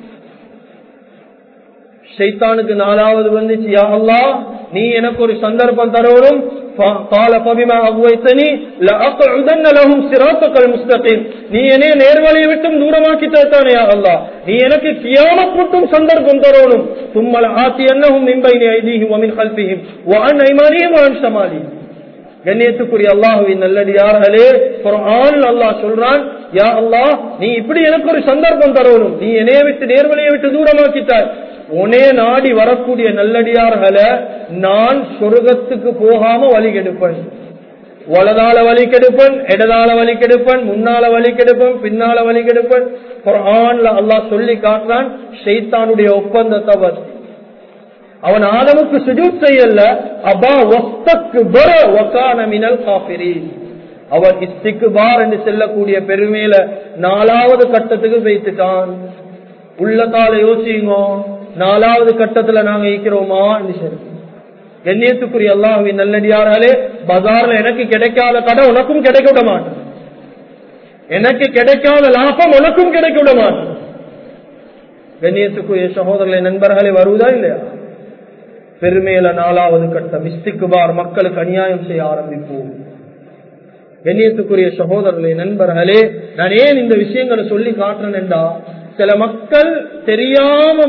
ஷைத்தானுக்கு நாலாவது வந்துச்சு யா அல்லா நீ எனக்கு ஒரு சந்தர்ப்பம் தரவரும் قال فبما اغويتني لاقعدن لهم صراطك المستقيم நீ என்னை நேர்வழியை விட்டும் தூரமாக்கி தரத்தானே யா அல்லாஹ் நீ எனக்கு கியாமத் மட்டும் சந்தர்ப்பம் தரணும் ثم لآتينهم من بين ايديهم ومن خلفهم وعن ايمانهم وعن شمالهم கண்ணியத்துக்குரிய அல்லாஹுவின் நல்லடியார்களே குரான் அல்லாஹ் சொல்றான் யா அல்லாஹ் நீ இப்படி எனக்கு ஒரு சந்தர்ப்பம் தரணும் நீ என்னைய விட்டு நேர்வழியை விட்டு தூரமாக்கிட்டாய் உனே நாடி வரக்கூடிய நல்லடியார்களை நான் சொர்க்கத்துக்கு போகாம வழி கெடுப்பேன் வலதால வழி கெடுப்பன் இடதால வழி கெடுப்பன் முன்னால வழி கெடுப்பன் பின்னால வழி கெடுப்பன் குரான்ல அல்லாஹ் சொல்லி காட்டுறான் ஷெய்தானுடைய ஒப்பந்தத்தை பத்தி அவன் ஆதமுக்கு சுஜூத் செய்யல அபா ஒஸ்தக்கு பர ஒக்கான மினல் காபிரி அவன் இஸ்திக்கு பார் என்று செல்லக்கூடிய பெருமையில நாலாவது கட்டத்துக்கு வைத்துட்டான் உள்ளத்தால யோசிங்க நாலாவது கட்டத்துல நாங்க இருக்கிறோமா கண்ணியத்துக்குரிய அல்லாஹுவின் நல்லடியாராலே பஜார்ல எனக்கு கிடைக்காத கடை உனக்கும் கிடைக்க விட மாட்டேன் எனக்கு கிடைக்காத லாபம் உனக்கும் கிடைக்க விட மாட்டேன் கண்ணியத்துக்குரிய சகோதரர்களை நண்பர்களே வருவதா இல்லையா பெருமையில நாலாவது கட்டம் இஸ்திக்குபார் மக்களுக்கு அநியாயம் செய்ய ஆரம்பிப்போம் கண்ணியத்துக்குரிய சகோதரர்களே நண்பர்களே நான் ஏன் இந்த விஷயங்களை சொல்லி காட்டுறேன் என்றா சில மக்கள் தெரியாம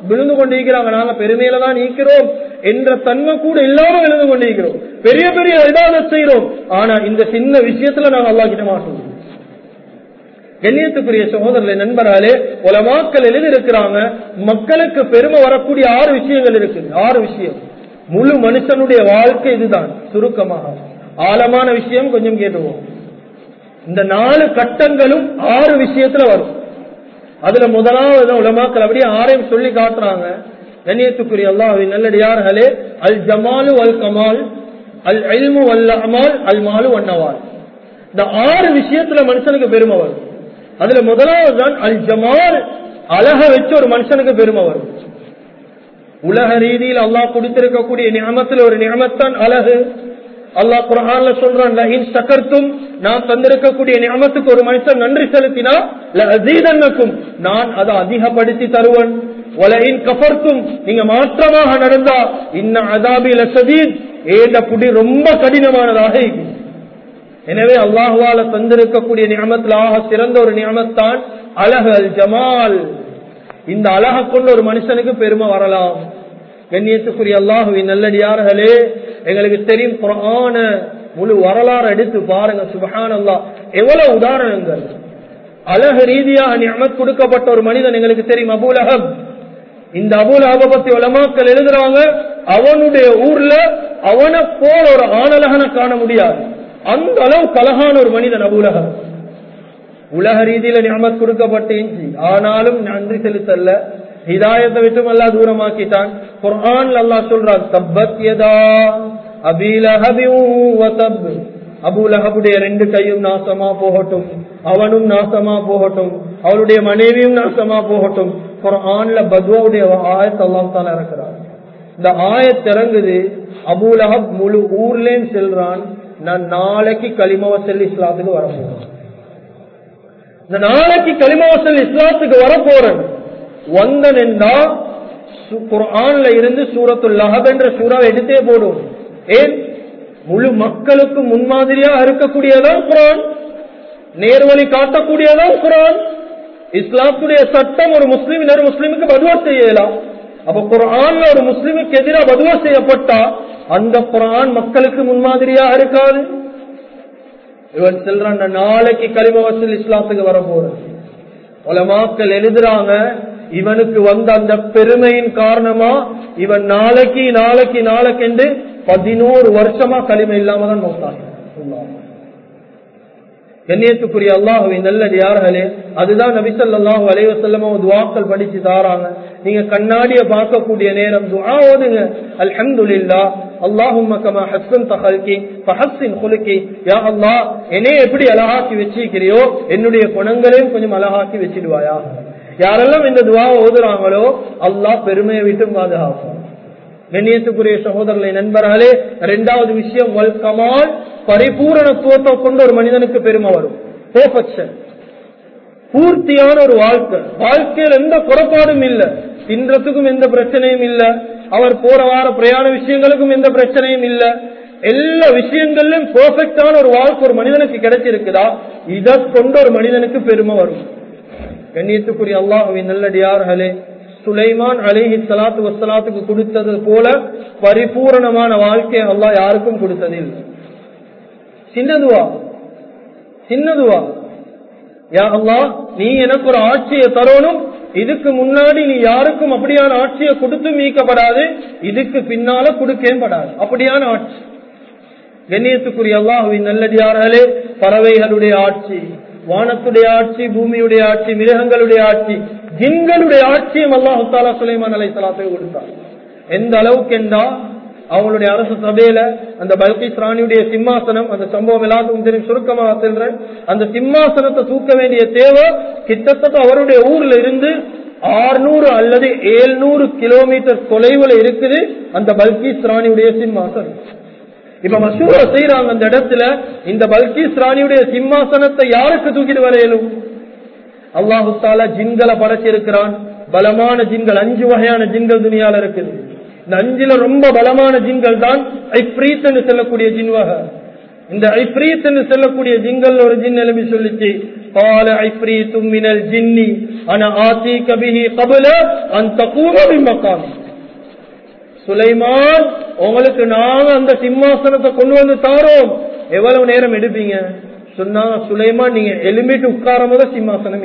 விழுந்து கொண்டிருக்கிறாங்க நாங்க பெருமையில தான் நீக்கிறோம் என்ற தன்மை கூட இல்லாம விழுந்து கொண்டிருக்கிறோம் பெரிய பெரிய இதாக செய்யறோம் ஆனா இந்த சின்ன விஷயத்துல நாங்க அல்லா கிட்ட மாட்டோம் கண்ணியத்துக்குரிய சகோதரர்களை நண்பராலே உலமாக்கள் எழுதியிருக்கிறாங்க மக்களுக்கு பெருமை வரக்கூடிய ஆறு விஷயங்கள் இருக்குது ஆறு விஷயம் முழு மனுஷனுடைய வாழ்க்கை இதுதான் சுருக்கமாக ஆழமான விஷயம் கொஞ்சம் கேட்டுவோம் இந்த நாலு கட்டங்களும் ஆறு விஷயத்துல வரும் அதுல முதலாவது உலமாக்கள் அப்படியே ஆரையும் சொல்லி காட்டுறாங்க கண்ணியத்துக்குரிய அல்லாஹின் நல்லடியார்களே அல் ஜமாலு அல் கமால் அல் அல்மு அல் அமால் அல் மாலு அன்னவால் இந்த ஆறு விஷயத்துல மனுஷனுக்கு பெருமை வரும் அதுல முதலாவது தான் அல் ஜமால் அழக வச்சு ஒரு மனுஷனுக்கு பெருமை வரும் உலக ரீதியில் அல்லாஹ் கொடுத்திருக்கக்கூடிய நியமத்தில் ஒரு நியமத்தான் அழகு அல்லாஹ் குரான்ல சொல்றான் லஹின் சக்கர்த்தும் நான் தந்திருக்கக்கூடிய நியமத்துக்கு ஒரு மனுஷன் நன்றி செலுத்தினா அசீதன்னுக்கும் நான் அதை அதிகப்படுத்தி தருவன் உலகின் கபர்த்தும் நீங்க மாற்றமாக நடந்தா இன்ன அதாபி லசதீத் ஏண்ட புடி ரொம்ப கடினமானதாக இருக்கு எனவே அல்லாஹுவால தந்திருக்கக்கூடிய நியமத்தில் ஆக சிறந்த ஒரு நியமத்தான் அழகு அல் ஜமால் இந்த அழகை கொண்டு ஒரு மனுஷனுக்கு பெருமை வரலாம் கண்ணியத்துக்குரிய அல்லாஹுவின் நல்லடியார்களே எங்களுக்கு தெரியும் குரான முழு வரலாறு எடுத்து பாருங்க சுபஹான் அல்லா எவ்வளவு உதாரணங்கள் அழகு ரீதியாக நியமத் கொடுக்கப்பட்ட ஒரு மனிதன் எங்களுக்கு தெரியும் அபுல் அஹப் இந்த அபுல் அஹப பத்தி உலமாக்கள் எழுதுறாங்க அவனுடைய ஊர்ல அவனை போல ஒரு ஆணலகனை காண முடியாது அந்த அளவு கலகான ஒரு மனிதன் அபுலகம் உலக ரீதியில ஞாபகம் கொடுக்கப்பட்டு ஆனாலும் நன்றி செலுத்தல்ல ஹிதாயத்தை விட்டும் அல்லா தூரமாக்கிட்டான் குர்ஆன் அல்லாஹ் சொல்றான் தப்பத் யதா அபீலஹபின் அபுலஹபுடைய ரெண்டு கையும் நாசமா போகட்டும் அவனும் நாசமா போகட்டும் அவளுடைய மனைவியும் நாசமா போகட்டும் குர்ஆன்ல பத்வாவுடைய ஆயத் அல்லாஹ் தால இறக்குறான் இந்த ஆயத் இறங்குது அபுலஹப் முழு ஊர்லயும் செல்றான் நான் நாளைக்கு களிமவசல் இஸ்லாத்துக்கு வரப்போறேன் இந்த நாளைக்கு களிமவசல் இஸ்லாத்துக்கு வரப்போறேன் வந்தனென்றா குரான்ல இருந்து சூரத்துல் லஹப் என்ற சூறாவை எடுத்தே போடும் ஏன் முழு மக்களுக்கு முன்மாதிரியா இருக்கக்கூடியதான் குரான் நேர்வழி காட்டக்கூடியதான் குரான் இஸ்லாத்துடைய சட்டம் ஒரு முஸ்லீம் இன்னொரு முஸ்லீமுக்கு பதுவா செய்யலாம் அப்ப குரான்ல ஒரு முஸ்லீமுக்கு எதிராக பதுவா செய்யப்பட்டா அந்த குரான் மக்களுக்கு முன்மாதிரியா இருக்காது இவன் செல்றான் நாளைக்கு கலிமவசல் இஸ்லாத்துக்கு வர போறது உலமாக்கள் எழுதுறாங்க இவனுக்கு வந்த அந்த பெருமையின் காரணமா இவன் நாளைக்கு நாளைக்கு நாளைக்கு என்று பதினோரு வருஷமா களிமை இல்லாம தான் நோட்டாங்க கண்ணியத்துக்குரிய அல்லாஹுவின் நல்லது யார்களே அதுதான் நபிசல்லாஹு அலைவசல்லமோ துவாக்கள் படிச்சு தாராங்க நீங்க கண்ணாடிய பார்க்கக்கூடிய நேரம் துவா ஓதுங்க அல்ஹம்துலில்லா அல்லாஹும் கமா ஹஸ்ஸன் தஹல்கி ஃபஹஸ்ஸின் குலுக்கி யா அல்லாஹ் என்னைய எப்படி அழகாக்கி வச்சிருக்கிறியோ என்னுடைய குணங்களையும் கொஞ்சம் அழகாக்கி வச்சிடுவாயா யாரெல்லாம் இந்த துவாவை ஓதுறாங்களோ அல்லாஹ் பெருமையை விட்டு பாதுகாப்பான் கண்ணியத்துக்குரிய சகோதரர்களை நண்பர்களே இரண்டாவது விஷயம் வல் கமால் பரிபூரணத்துவத்தை கொண்டு ஒரு மனிதனுக்கு பெருமை வரும் பெர்ஃபெக்ஷன் பூர்த்தியான ஒரு வாழ்க்கை வாழ்க்கையில் எந்த குறைபாடும் இல்ல தின்றதுக்கும் எந்த பிரச்சனையும் இல்ல அவர் போற வார பிரயாண விஷயங்களுக்கும் எந்த பிரச்சனையும் இல்ல எல்லா விஷயங்களிலும் பெர்ஃபெக்டான ஒரு வாழ்க்கை ஒரு மனிதனுக்கு கிடைச்சிருக்குதா இதை கொண்டு ஒரு மனிதனுக்கு பெருமை வரும் கண்ணியத்துக்குரிய அல்லாஹுவின் நல்லடியார்களே சுலைமான் அலிஹி சலாத்து வசலாத்துக்கு கொடுத்தது போல பரிபூரணமான வாழ்க்கையை அல்லாஹ் யாருக்கும் கொடுத்ததில்லை சின்னதுவா சின்னதுவா யா அல்லாஹ் நீ எனக்கு ஒரு ஆட்சியை தரணும் இதுக்கு முன்னாடி நீ யாருக்கும் அப்படியான ஆட்சியை கொடுத்து மீட்கப்படாது இதுக்கு பின்னால கொடுக்கவே படாது அப்படியான ஆட்சி கண்ணியத்துக்குரிய அல்லாஹுவின் நல்லடியார்களே பறவைகளுடைய ஆட்சி வானத்துடைய ஆட்சி பூமியுடைய ஆட்சி மிருகங்களுடைய ஆட்சி ஜின்களுடைய ஆட்சியும் அல்லாஹு தாலா சுலைமான் அலை சலாத்தை கொடுத்தார் எந்த அளவுக்கு என்றா அவங்களுடைய அரசு சபையில அந்த பல்கிஸ் ராணியுடைய சிம்மாசனம் அந்த சம்பவம் எல்லாத்துக்கும் தெரியும் சுருக்கமாக செல்றேன் அந்த சிம்மாசனத்தை தூக்க வேண்டிய தேவை கிட்டத்தட்ட அவருடைய ஊர்ல இருந்து ஆறுநூறு அல்லது ஏழ்நூறு கிலோமீட்டர் தொலைவுல இருக்குது அந்த பல்கிஸ் ராணியுடைய சிம்மாசனம் இப்ப மசூர செய்யறாங்க அந்த இடத்துல இந்த பல்கிஸ் ராணியுடைய சிம்மாசனத்தை யாருக்கு தூக்கிட்டு வர இயலும் அல்லாஹு தாலா ஜின்களை படைச்சிருக்கிறான் பலமான ஜின்கள் அஞ்சு வகையான ஜின்கள் துணியால இருக்குது இந்த அஞ்சுல ரொம்ப பலமான ஜின்கள் தான் ஐப்ரீத் என்று சொல்லக்கூடிய ஜின் வகை இந்த ஐப்ரீத் என்று சொல்லக்கூடிய ஜிங்கல் ஒரு ஜின் எழுப்பி சொல்லிச்சு قال عفريت من الجن انا اتيك به قبل ان تقوم بمقامي சுலைமான் உங்களுக்கு நாங்க அந்த சிம்மாசனத்தை கொண்டு வந்து தாரோம் எவ்வளவு நேரம் எடுப்பீங்க சொன்னாங்க சுலைமான் நீங்க எலும்பிட்டு உட்காரும் போது சிம்மாசனம்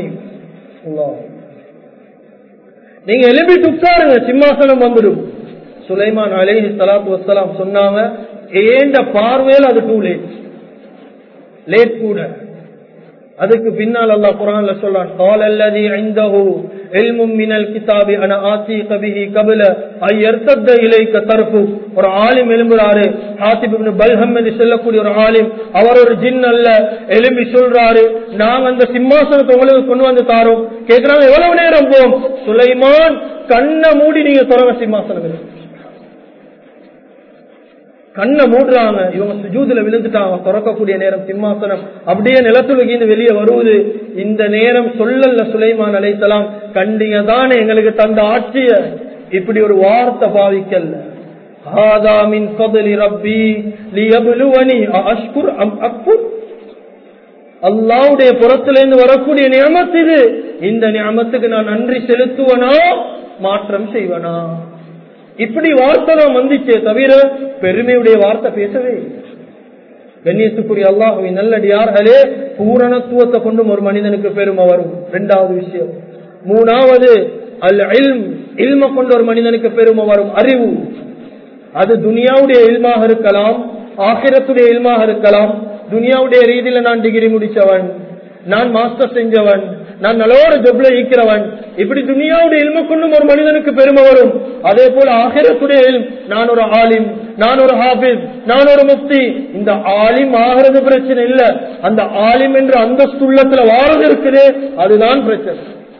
நீங்க எலும்பிட்டு உட்காருங்க சிம்மாசனம் வந்துடும் சுலைமான் அலேஹி சலாத்து வசலாம் சொன்னாங்க ஏண்ட பார்வையில் அது டூ லேட் லேட் கூட அதுக்கு பின்னால் அல்லாஹ் குரான்ல சொல்றான் قال الذي عنده علم من الكتاب انا اتيك به قبل ان يرتد اليك طرفك ஒரு ஆலிம் எழும்புறாரு ஹாத்திப் இப்னு பல்ஹம் என்று சொல்லக்கூடிய ஒரு ஆலிம் அவர் ஒரு ஜின் அல்ல எழும்பி சொல்றாரு நாங்க அந்த சிம்மாசனத்தை உங்களுக்கு கொண்டு வந்து தாரோம் கேக்குறாங்க எவ்வளவு நேரம் போம் சுலைமான் கண்ணை மூடி நீங்க தொடங்க சிம்மாசனம் இருக்கு கண்ணை மூடுறாங்க இவங்க சுஜூதுல விழுந்துட்டாங்க திறக்கக்கூடிய நேரம் சிம்மாசனம் அப்படியே நிலத்துலகிந்து வெளியே வருவது இந்த நேரம் சொல்லல சுலைமான் அழைத்தலாம் கண்டிங்க தானே எங்களுக்கு தந்த ஆட்சிய இப்படி ஒரு வார்த்தை பாவிக்கல ஆதாமின் கதலி ரப்பி லியபுலுவனி அஷ்குர் அம் அக்புர் அல்லாவுடைய புறத்திலிருந்து வரக்கூடிய நியமத்து இது இந்த நியமத்துக்கு நான் நன்றி செலுத்துவனா மாற்றம் செய்வனா இப்படி வார்த்தை தான் வந்துச்சே தவிர பெருமையுடைய வார்த்தை பேசவே கண்ணியத்துக்குரிய அல்லாஹுவின் நல்லடியார்களே பூரணத்துவத்தை கொண்டும் ஒரு மனிதனுக்கு பெருமை வரும் இரண்டாவது விஷயம் மூணாவது அல் இல்ம் இல்ம கொண்டு ஒரு மனிதனுக்கு பெருமை வரும் அறிவு அது துனியாவுடைய இல்மாக இருக்கலாம் ஆக்கிரத்துடைய இல்மாக இருக்கலாம் துனியாவுடைய ரீதியில நான் டிகிரி முடிச்சவன் நான் மாஸ்டர் செஞ்சவன் நான் நல்லோட ஜொப்ல ஈக்கிறவன் இப்படி துனியாவுடைய இல்ம கொண்டும் ஒரு மனிதனுக்கு பெருமை வரும் அதே போல ஆகிரத்துடைய இல்ம் நான் ஒரு ஆலிம் நான் ஒரு ஹாபிஸ் நான் ஒரு முஃப்தி இந்த ஆலிம் ஆகிறது பிரச்சனை இல்ல அந்த ஆலிம் என்ற அந்தஸ்துள்ளத்துல வாரது இருக்குது அதுதான் பிரச்சனை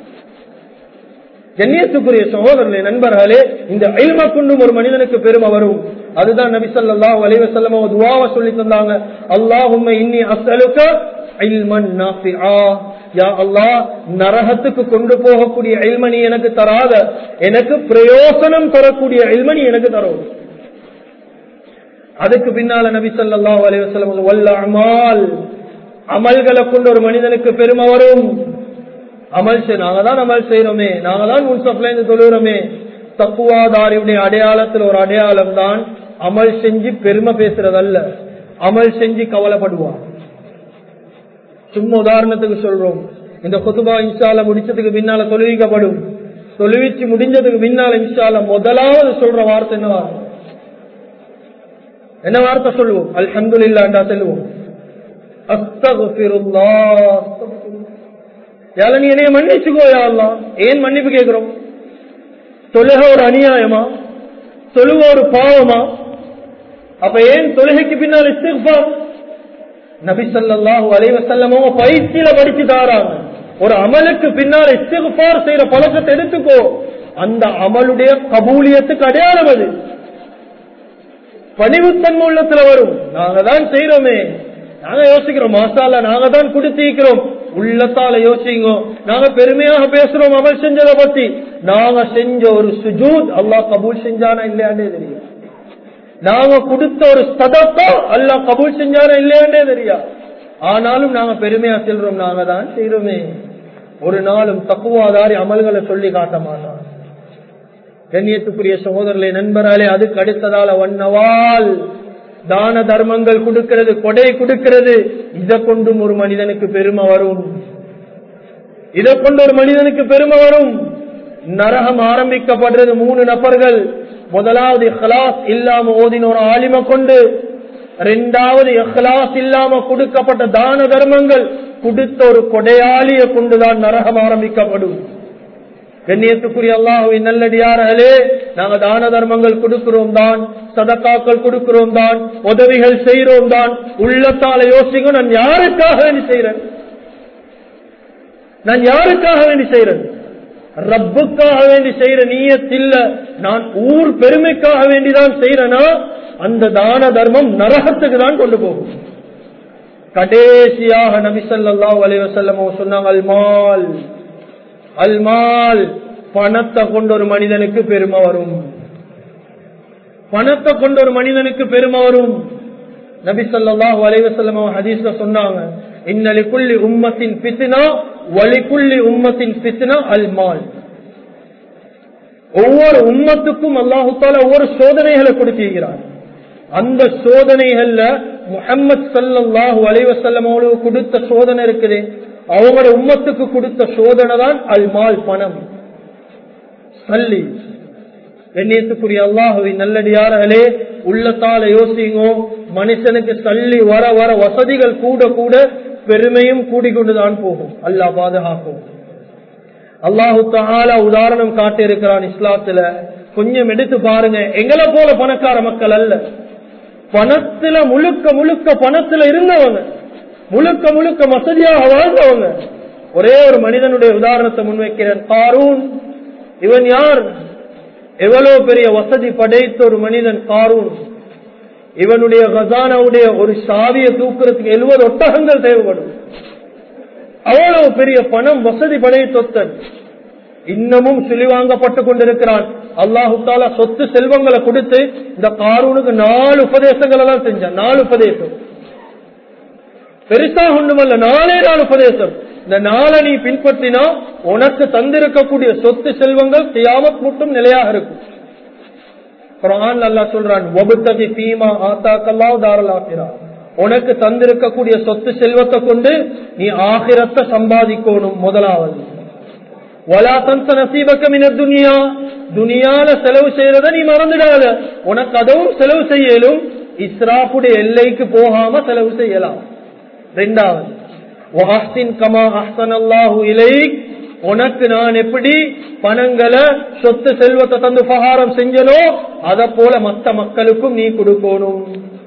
கண்ணியத்துக்குரிய சகோதரர்களே நண்பர்களே இந்த இல்ம கொண்டும் ஒரு மனிதனுக்கு பெருமை வரும் அதுதான் நபி ஸல்லல்லாஹு அலைஹி வஸல்லம் துஆவை சொல்லி தந்தாங்க அல்லாஹும்ம இன்னி அஸ்அலுக இல்மன் நாஃபிஆ யா அல்லாஹ் நரகத்துக்கு கொண்டு போகக்கூடிய இல்மணி எனக்கு தராத எனக்கு பிரயோசனம் தரக்கூடிய இல்மணி எனக்கு தரும் அதுக்கு பின்னால நபி ஸல்லல்லாஹு அலைஹி வஸல்லம் வல்ல அமால் அமல்களை கொண்டு ஒரு மனிதனுக்கு பெருமை வரும் அமல் செய் நாங்க தான் அமல் செய்யறோமே நாங்க தான் முன்சப்ல இருந்து தொழுகிறோமே தக்குவாதாரியுடைய அடையாளத்தில் ஒரு அடையாளம் தான் அமல் செஞ்சு பெருமை பேசுறதல்ல அமல் செஞ்சு கவலைப்படுவான் சும்மா உதாரணத்துக்கு சொல்றோம் இந்த கொத்துபா இன்ஷால முடிச்சதுக்கு பின்னால தொழுவிக்கப்படும் தொழுவிச்சு முடிஞ்சதுக்கு பின்னால இன்ஷால முதலாவது சொல்ற வார்த்தை என்ன வார்த்தை என்ன வார்த்தை சொல்லுவோம் அல்ஹம்துலில்லாஹ்டா சொல்லுவோம் அஸ்தகுஃபிருல்லாஹ் யால நீ என்னைய மன்னிச்சுக்கோ யாழ்லாம் ஏன் மன்னிப்பு கேட்கிறோம் தொழுக ஒரு அநியாயமா தொழுக ஒரு பாவமா அப்ப ஏன் தொழுகைக்கு பின்னால் இஸ்திக்பார் நபி ஸல்லல்லாஹு அலைஹி வஸல்லம் பயிற்சியில படிச்சு தாராங்க ஒரு அமலுக்கு பின்னால் இஸ்திக்பார் செய்யற பழக்கத்தை எடுத்துக்கோ அந்த அமலுடைய கபூலியத்துக்கு அடையாளம் அது பணிவுத்தன்மை உள்ளத்துல வரும் நாங்க தான் செய்யறோமே நாங்க யோசிக்கிறோம் மாசால நாங்க தான் குடுத்திக்கிறோம் உள்ளத்தால யோசிங்க நாங்க பெருமையாக பேசுறோம் அமல் செஞ்சதை பத்தி நாங்க செஞ்ச ஒரு சுஜூத் அல்லாஹ் கபூல் செஞ்சானா இல்லையாண்டே தெரியும் நாங்க கொடுத்த ஒரு சதத்தோ அல்லாஹ் கபூல் செஞ்சானா இல்லையாண்டே தெரியா ஆனாலும் நாங்க பெருமையா செல்றோம் நாங்க தான் செய்யறோமே ஒரு நாளும் தக்குவாதாரி அமல்களை சொல்லி காட்ட மாட்டோம் கண்ணியத்துக்குரிய சகோதரர்களே நண்பராலே அதுக்கு அடுத்ததால வண்ணவால் தான தர்மங்கள் கொடுக்கிறது கொடை கொடுக்கிறது இதை கொண்டும் ஒரு மனிதனுக்கு பெருமை வரும் இதை கொண்டு ஒரு மனிதனுக்கு பெருமை வரும் நரகம் ஆரம்பிக்கப்படுறது மூணு நபர்கள் முதலாவது இஹ்லாஸ் இல்லாம ஓதின ஒரு ஆலிம கொண்டு ரெண்டாவது இஹ்லாஸ் இல்லாம கொடுக்கப்பட்ட தான தர்மங்கள் கொடுத்த ஒரு கொடையாளிய கொண்டுதான் நரகம் ஆரம்பிக்கப்படும் கண்ணியத்துக்குரிய அல்லாஹுவின் நல்லடியார்களே நாங்க தான தர்மங்கள் கொடுக்கிறோம் தான் சதக்காக்கள் கொடுக்கிறோம் தான் உதவிகள் செய்யறோம் தான் உள்ளத்தால யோசிங்க நான் யாருக்காக வேண்டி செய்யறேன் நான் யாருக்காக வேண்டி செய்யறேன் ரப்புக்காக வேண்டி செய்யற நீயத்தில்ல நான் ஊர் பெருமைக்காக வேண்டிதான் செய்யறேனா அந்த தான தர்மம் நரகத்துக்கு தான் கொண்டு போகும் கடைசியாக நபிசல்லா அலைவசல்லமோ சொன்னாங்க அல்மால் அல்மால் பணத்தை கொண்ட ஒரு மனிதனுக்கு பெருமை வரும் பணத்தை கொண்ட ஒரு மனிதனுக்கு பெருமை வரும் நபி ஸல்லல்லாஹு அலைஹி வஸல்லம் ஹதீஸ்ல சொன்னாங்க இன்னலி குல்லி உம்மத்தின் ஃபித்னா வலி குல்லி உம்மத்தின் ஃபித்னா அல் மால் ஒவ்வொரு உம்மத்துக்கும் அல்லாஹு தாலா ஒவ்வொரு சோதனைகளை கொடுத்திருக்கிறார் அந்த சோதனைகள்ல முஹம்மது ஸல்லல்லாஹு அலைஹி வஸல்லம் அவங்களுக்கு கொடுத்த சோதனை இருக்குது அவங்களோட உம்மத்துக்கு கொடுத்த சோதனை தான் அல் மால் பணம் சல்லி கண்ணியத்துக்குரிய அல்லாஹுவின் நல்லடியார்களே உள்ளத்தால யோசிங்கோ மனுஷனுக்கு சல்லி வர வர வசதிகள் கூட கூட பெருமையும் கூடிக்கொண்டுதான் போகும் அல்லாஹ் பாதுகாக்கும் அல்லாஹு தாலா உதாரணம் காட்டியிருக்கிறான் இஸ்லாத்துல கொஞ்சம் எடுத்து பாருங்க எங்களை போல பணக்கார மக்கள் அல்ல பணத்துல முழுக்க முழுக்க பணத்துல இருந்தவங்க முழுக்க முழுக்க வசதியாக வாழ்ந்தவங்க ஒரே ஒரு மனிதனுடைய உதாரணத்தை முன்வைக்கிறேன் காரூன் இவன் யார் எவ்வளவு பெரிய வசதி படைத்த ஒரு மனிதன் காரூன் இவனுடைய கசானாவுடைய ஒரு சாவியை தூக்குறதுக்கு எழுபது ஒட்டகங்கள் தேவைப்படும் அவ்வளவு பெரிய பணம் வசதி படைத்தொத்தன் இன்னமும் சுழிவாங்கப்பட்டு கொண்டிருக்கிறான் அல்லாஹு தாலா சொத்து செல்வங்களை கொடுத்து இந்த காரூனுக்கு நாலு உபதேசங்களை தான் செஞ்சான் நாலு உபதேசம் பெருசா ஒண்ணுமல்ல நாலே நாலு உபதேசம் இந்த நாளை நீ பின்பற்றினா உனக்கு தந்திருக்கக்கூடிய சொத்து செல்வங்கள் தியாமத் மட்டும் நிலையாக இருக்கும் குரான் அல்லா சொல்றான் ஒபுத்தகி பீமா ஆத்தாக்கல்லா தாரல் ஆகிறா உனக்கு தந்திருக்கக்கூடிய சொத்து செல்வத்தை கொண்டு நீ ஆகிரத்தை சம்பாதிக்கணும் முதலாவது வலா தன்ச நசீபக்கமின துனியா துனியால செலவு செய்யறத நீ மறந்துடாத உனக்கு அதுவும் செலவு செய்யலும் இஸ்ராஃபுடைய எல்லைக்கு போகாம செலவு செய்யலாம் ரெண்டாவது கமா அஹ்சனல்லாஹு இலை உனக்கு நான் எப்படி பணங்களை சொத்து செல்வத்தை தந்து உபகாரம் செஞ்சனோ அத போல மத்த மக்களுக்கும் நீ கொடுக்கணும்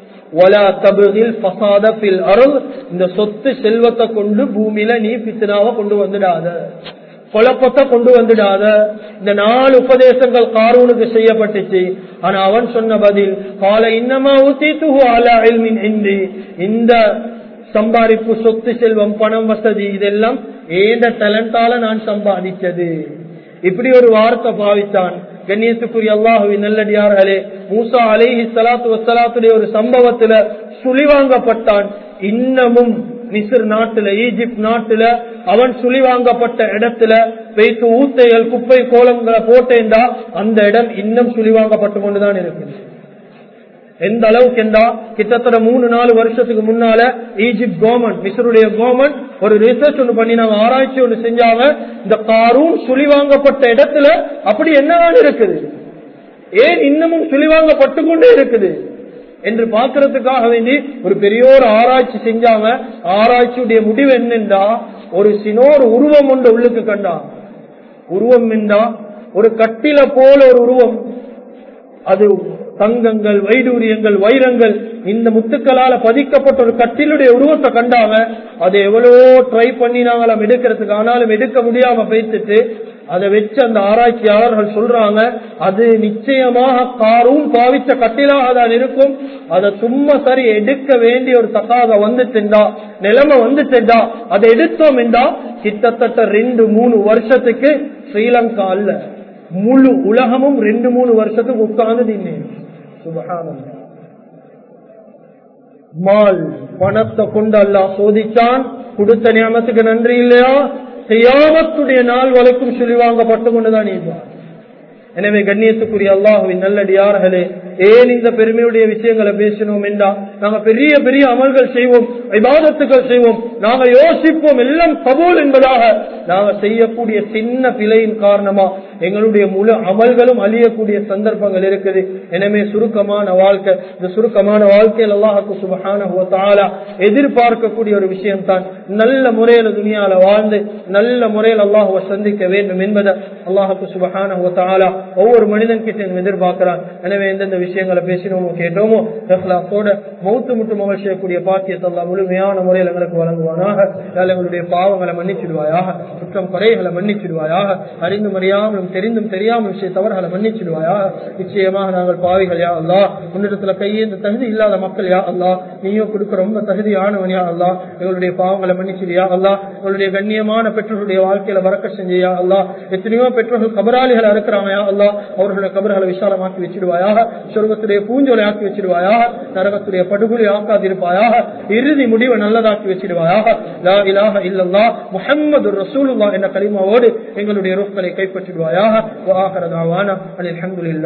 அருள் இந்த சொத்து செல்வத்தை கொண்டு பூமியில நீ பித்தனாவை கொண்டு வந்துடாத குழப்பத்தை கொண்டு வந்துடாத இந்த நாலு உபதேசங்கள் காரூனுக்கு செய்யப்பட்டுச்சு ஆனா அவன் சொன்ன பதில் கால இன்னமா ஊத்தி துகு இந்த சம்பாதிப்பு சொத்து செல்வம் பணம் வசதி இதெல்லாம் ஏந்த டேலண்டால நான் சம்பாதிச்சது இப்படி ஒரு வார்த்தை பாவித்தான் கண்ணியத்துக்குரிய அல்லாஹுவின் நல்லடியார்களே மூசா அலேஹி சலாத்து வசலாத்துடைய ஒரு சம்பவத்துல சுழிவாங்கப்பட்டான் இன்னமும் மிசிர் நாட்டுல ஈஜிப்ட் நாட்டுல அவன் சுழிவாங்கப்பட்ட இடத்துல வைத்து ஊத்தைகள் குப்பை கோலங்களை போட்டேன்டா அந்த இடம் இன்னும் சுழிவாங்கப்பட்டு கொண்டுதான் இருக்குது எந்த அளவுக்கு என்றா கிட்டத்தட்ட மூணு நாலு வருஷத்துக்கு முன்னால ஈஜிப்ட் கவர்மெண்ட் மிஸ்ருடைய கவர்மெண்ட் ஒரு ரிசர்ச் ஒன்று பண்ணி நாங்க ஆராய்ச்சி ஒன்று செஞ்சாங்க இந்த காரும் சுழிவாங்கப்பட்ட இடத்துல அப்படி என்னதான் இருக்குது ஏன் இன்னமும் சுழிவாங்கப்பட்டு கொண்டே இருக்குது என்று பார்க்கறதுக்காக வேண்டி ஒரு பெரிய ஒரு ஆராய்ச்சி செஞ்சாங்க ஆராய்ச்சியுடைய முடிவு என்னென்றா ஒரு சினோர் உருவம் ஒன்று உள்ளுக்கு கண்டா உருவம் என்றா ஒரு கட்டில போல ஒரு உருவம் அது தங்கங்கள் வைடூரியங்கள் வைரங்கள் இந்த முத்துக்களால பதிக்கப்பட்ட ஒரு கட்டிலுடைய உருவத்தை கண்டாங்க அதை எவ்வளவோ ட்ரை பண்ணினாங்களாம் எடுக்கிறதுக்கு ஆனாலும் எடுக்க முடியாம பேசிட்டு அதை வச்சு அந்த ஆராய்ச்சியாளர்கள் சொல்றாங்க அது நிச்சயமாக காரும் பாவித்த கட்டிலாக தான் இருக்கும் அதை சும்மா சரி எடுக்க வேண்டிய ஒரு தக்காக வந்துட்டுண்டா நிலைமை வந்துட்டுண்டா அதை எடுத்தோம் என்றா கிட்டத்தட்ட ரெண்டு மூணு வருஷத்துக்கு ஸ்ரீலங்கா அல்ல முழு உலகமும் ரெண்டு மூணு வருஷத்துக்கு உட்கார்ந்து தின்னேன் சுபகானம் மால் பணத்தை கொண்டு அல்லா சோதிச்சான் கொடுத்த நியமத்துக்கு நன்றி இல்லையா செய்யாமத்துடைய நாள் வரைக்கும் சொல்லி வாங்கப்பட்டு கொண்டுதான் இருப்பார் எனவே கண்ணியத்துக்குரிய அல்லாஹுவின் நல்லடியார்களே ஏன் இந்த பெருமையுடைய விஷயங்களை பேசினோம் என்றா நாங்க பெரிய பெரிய அமல்கள் செய்வோம் விவாதத்துகள் செய்வோம் நாங்க யோசிப்போம் எல்லாம் கபூல் என்பதாக நாங்க செய்யக்கூடிய சின்ன பிழையின் காரணமா எங்களுடைய முழு அமல்களும் அழியக்கூடிய சந்தர்ப்பங்கள் இருக்குது எனவே சுருக்கமான வாழ்க்கை இந்த சுருக்கமான வாழ்க்கையில் அல்லாஹுக்கு சுபகான எதிர்பார்க்கக்கூடிய ஒரு விஷயம் தான் நல்ல முறையில துணியால வாழ்ந்து நல்ல முறையில் அல்லாஹுவை சந்திக்க வேண்டும் என்பதை அல்லாஹுக்கு சுபகான ஒவ்வொரு மனிதன் கிட்ட எதிர்பார்க்கிறான் எனவே எந்தெந்த விஷயங்களை பேசினோமோ கேட்டோமோ ரஹ்லாத்தோட மௌத்து முட்டும் அமல் செய்யக்கூடிய பாக்கியத்தை அல்லா முழுமையான முறையில் எங்களுக்கு வழங்குவானாக எங்களுடைய பாவங்களை மன்னிச்சிடுவாயாக குற்றம் குறைகளை மன்னிச்சிடுவாயாக அறிந்து மறியாமலும் அறிந்தும் தெரிந்தும் தெரியாமல் விஷய தவறுகளை மன்னிச்சிடுவாயா நிச்சயமாக நாங்கள் பாவிகள் யா அல்லா உன்னிடத்துல கையேந்த தகுதி இல்லாத மக்கள் யா அல்லா நீயும் கொடுக்க ரொம்ப தகுதியானவன் யா அல்லா எங்களுடைய பாவங்களை மன்னிச்சிடியா அல்லா எங்களுடைய கண்ணியமான பெற்றோர்களுடைய வாழ்க்கையில வரக்க செஞ்சியா அல்லா எத்தனையோ பெற்றோர்கள் கபராளிகள் இருக்கிறாங்க யா அல்லா அவர்களுடைய கபர்களை விசாலமாக்கி வச்சிடுவாயாக சொர்க்கத்துடைய பூஞ்சோலை ஆக்கி வச்சிடுவாயாக நரகத்துடைய படுகொலை ஆக்காதிருப்பாயாக இறுதி முடிவை நல்லதாக்கி வச்சிடுவாயாக லா இலாஹ இல்லல்லா முஹம்மது ரசூலுல்லாஹ் என்ற கலிமாவோடு எங்களுடைய ரூப்களை கைப்பற்றிடுவாயாக வஆஹிர தாவானா அல்ஹம்துலில்லாஹ்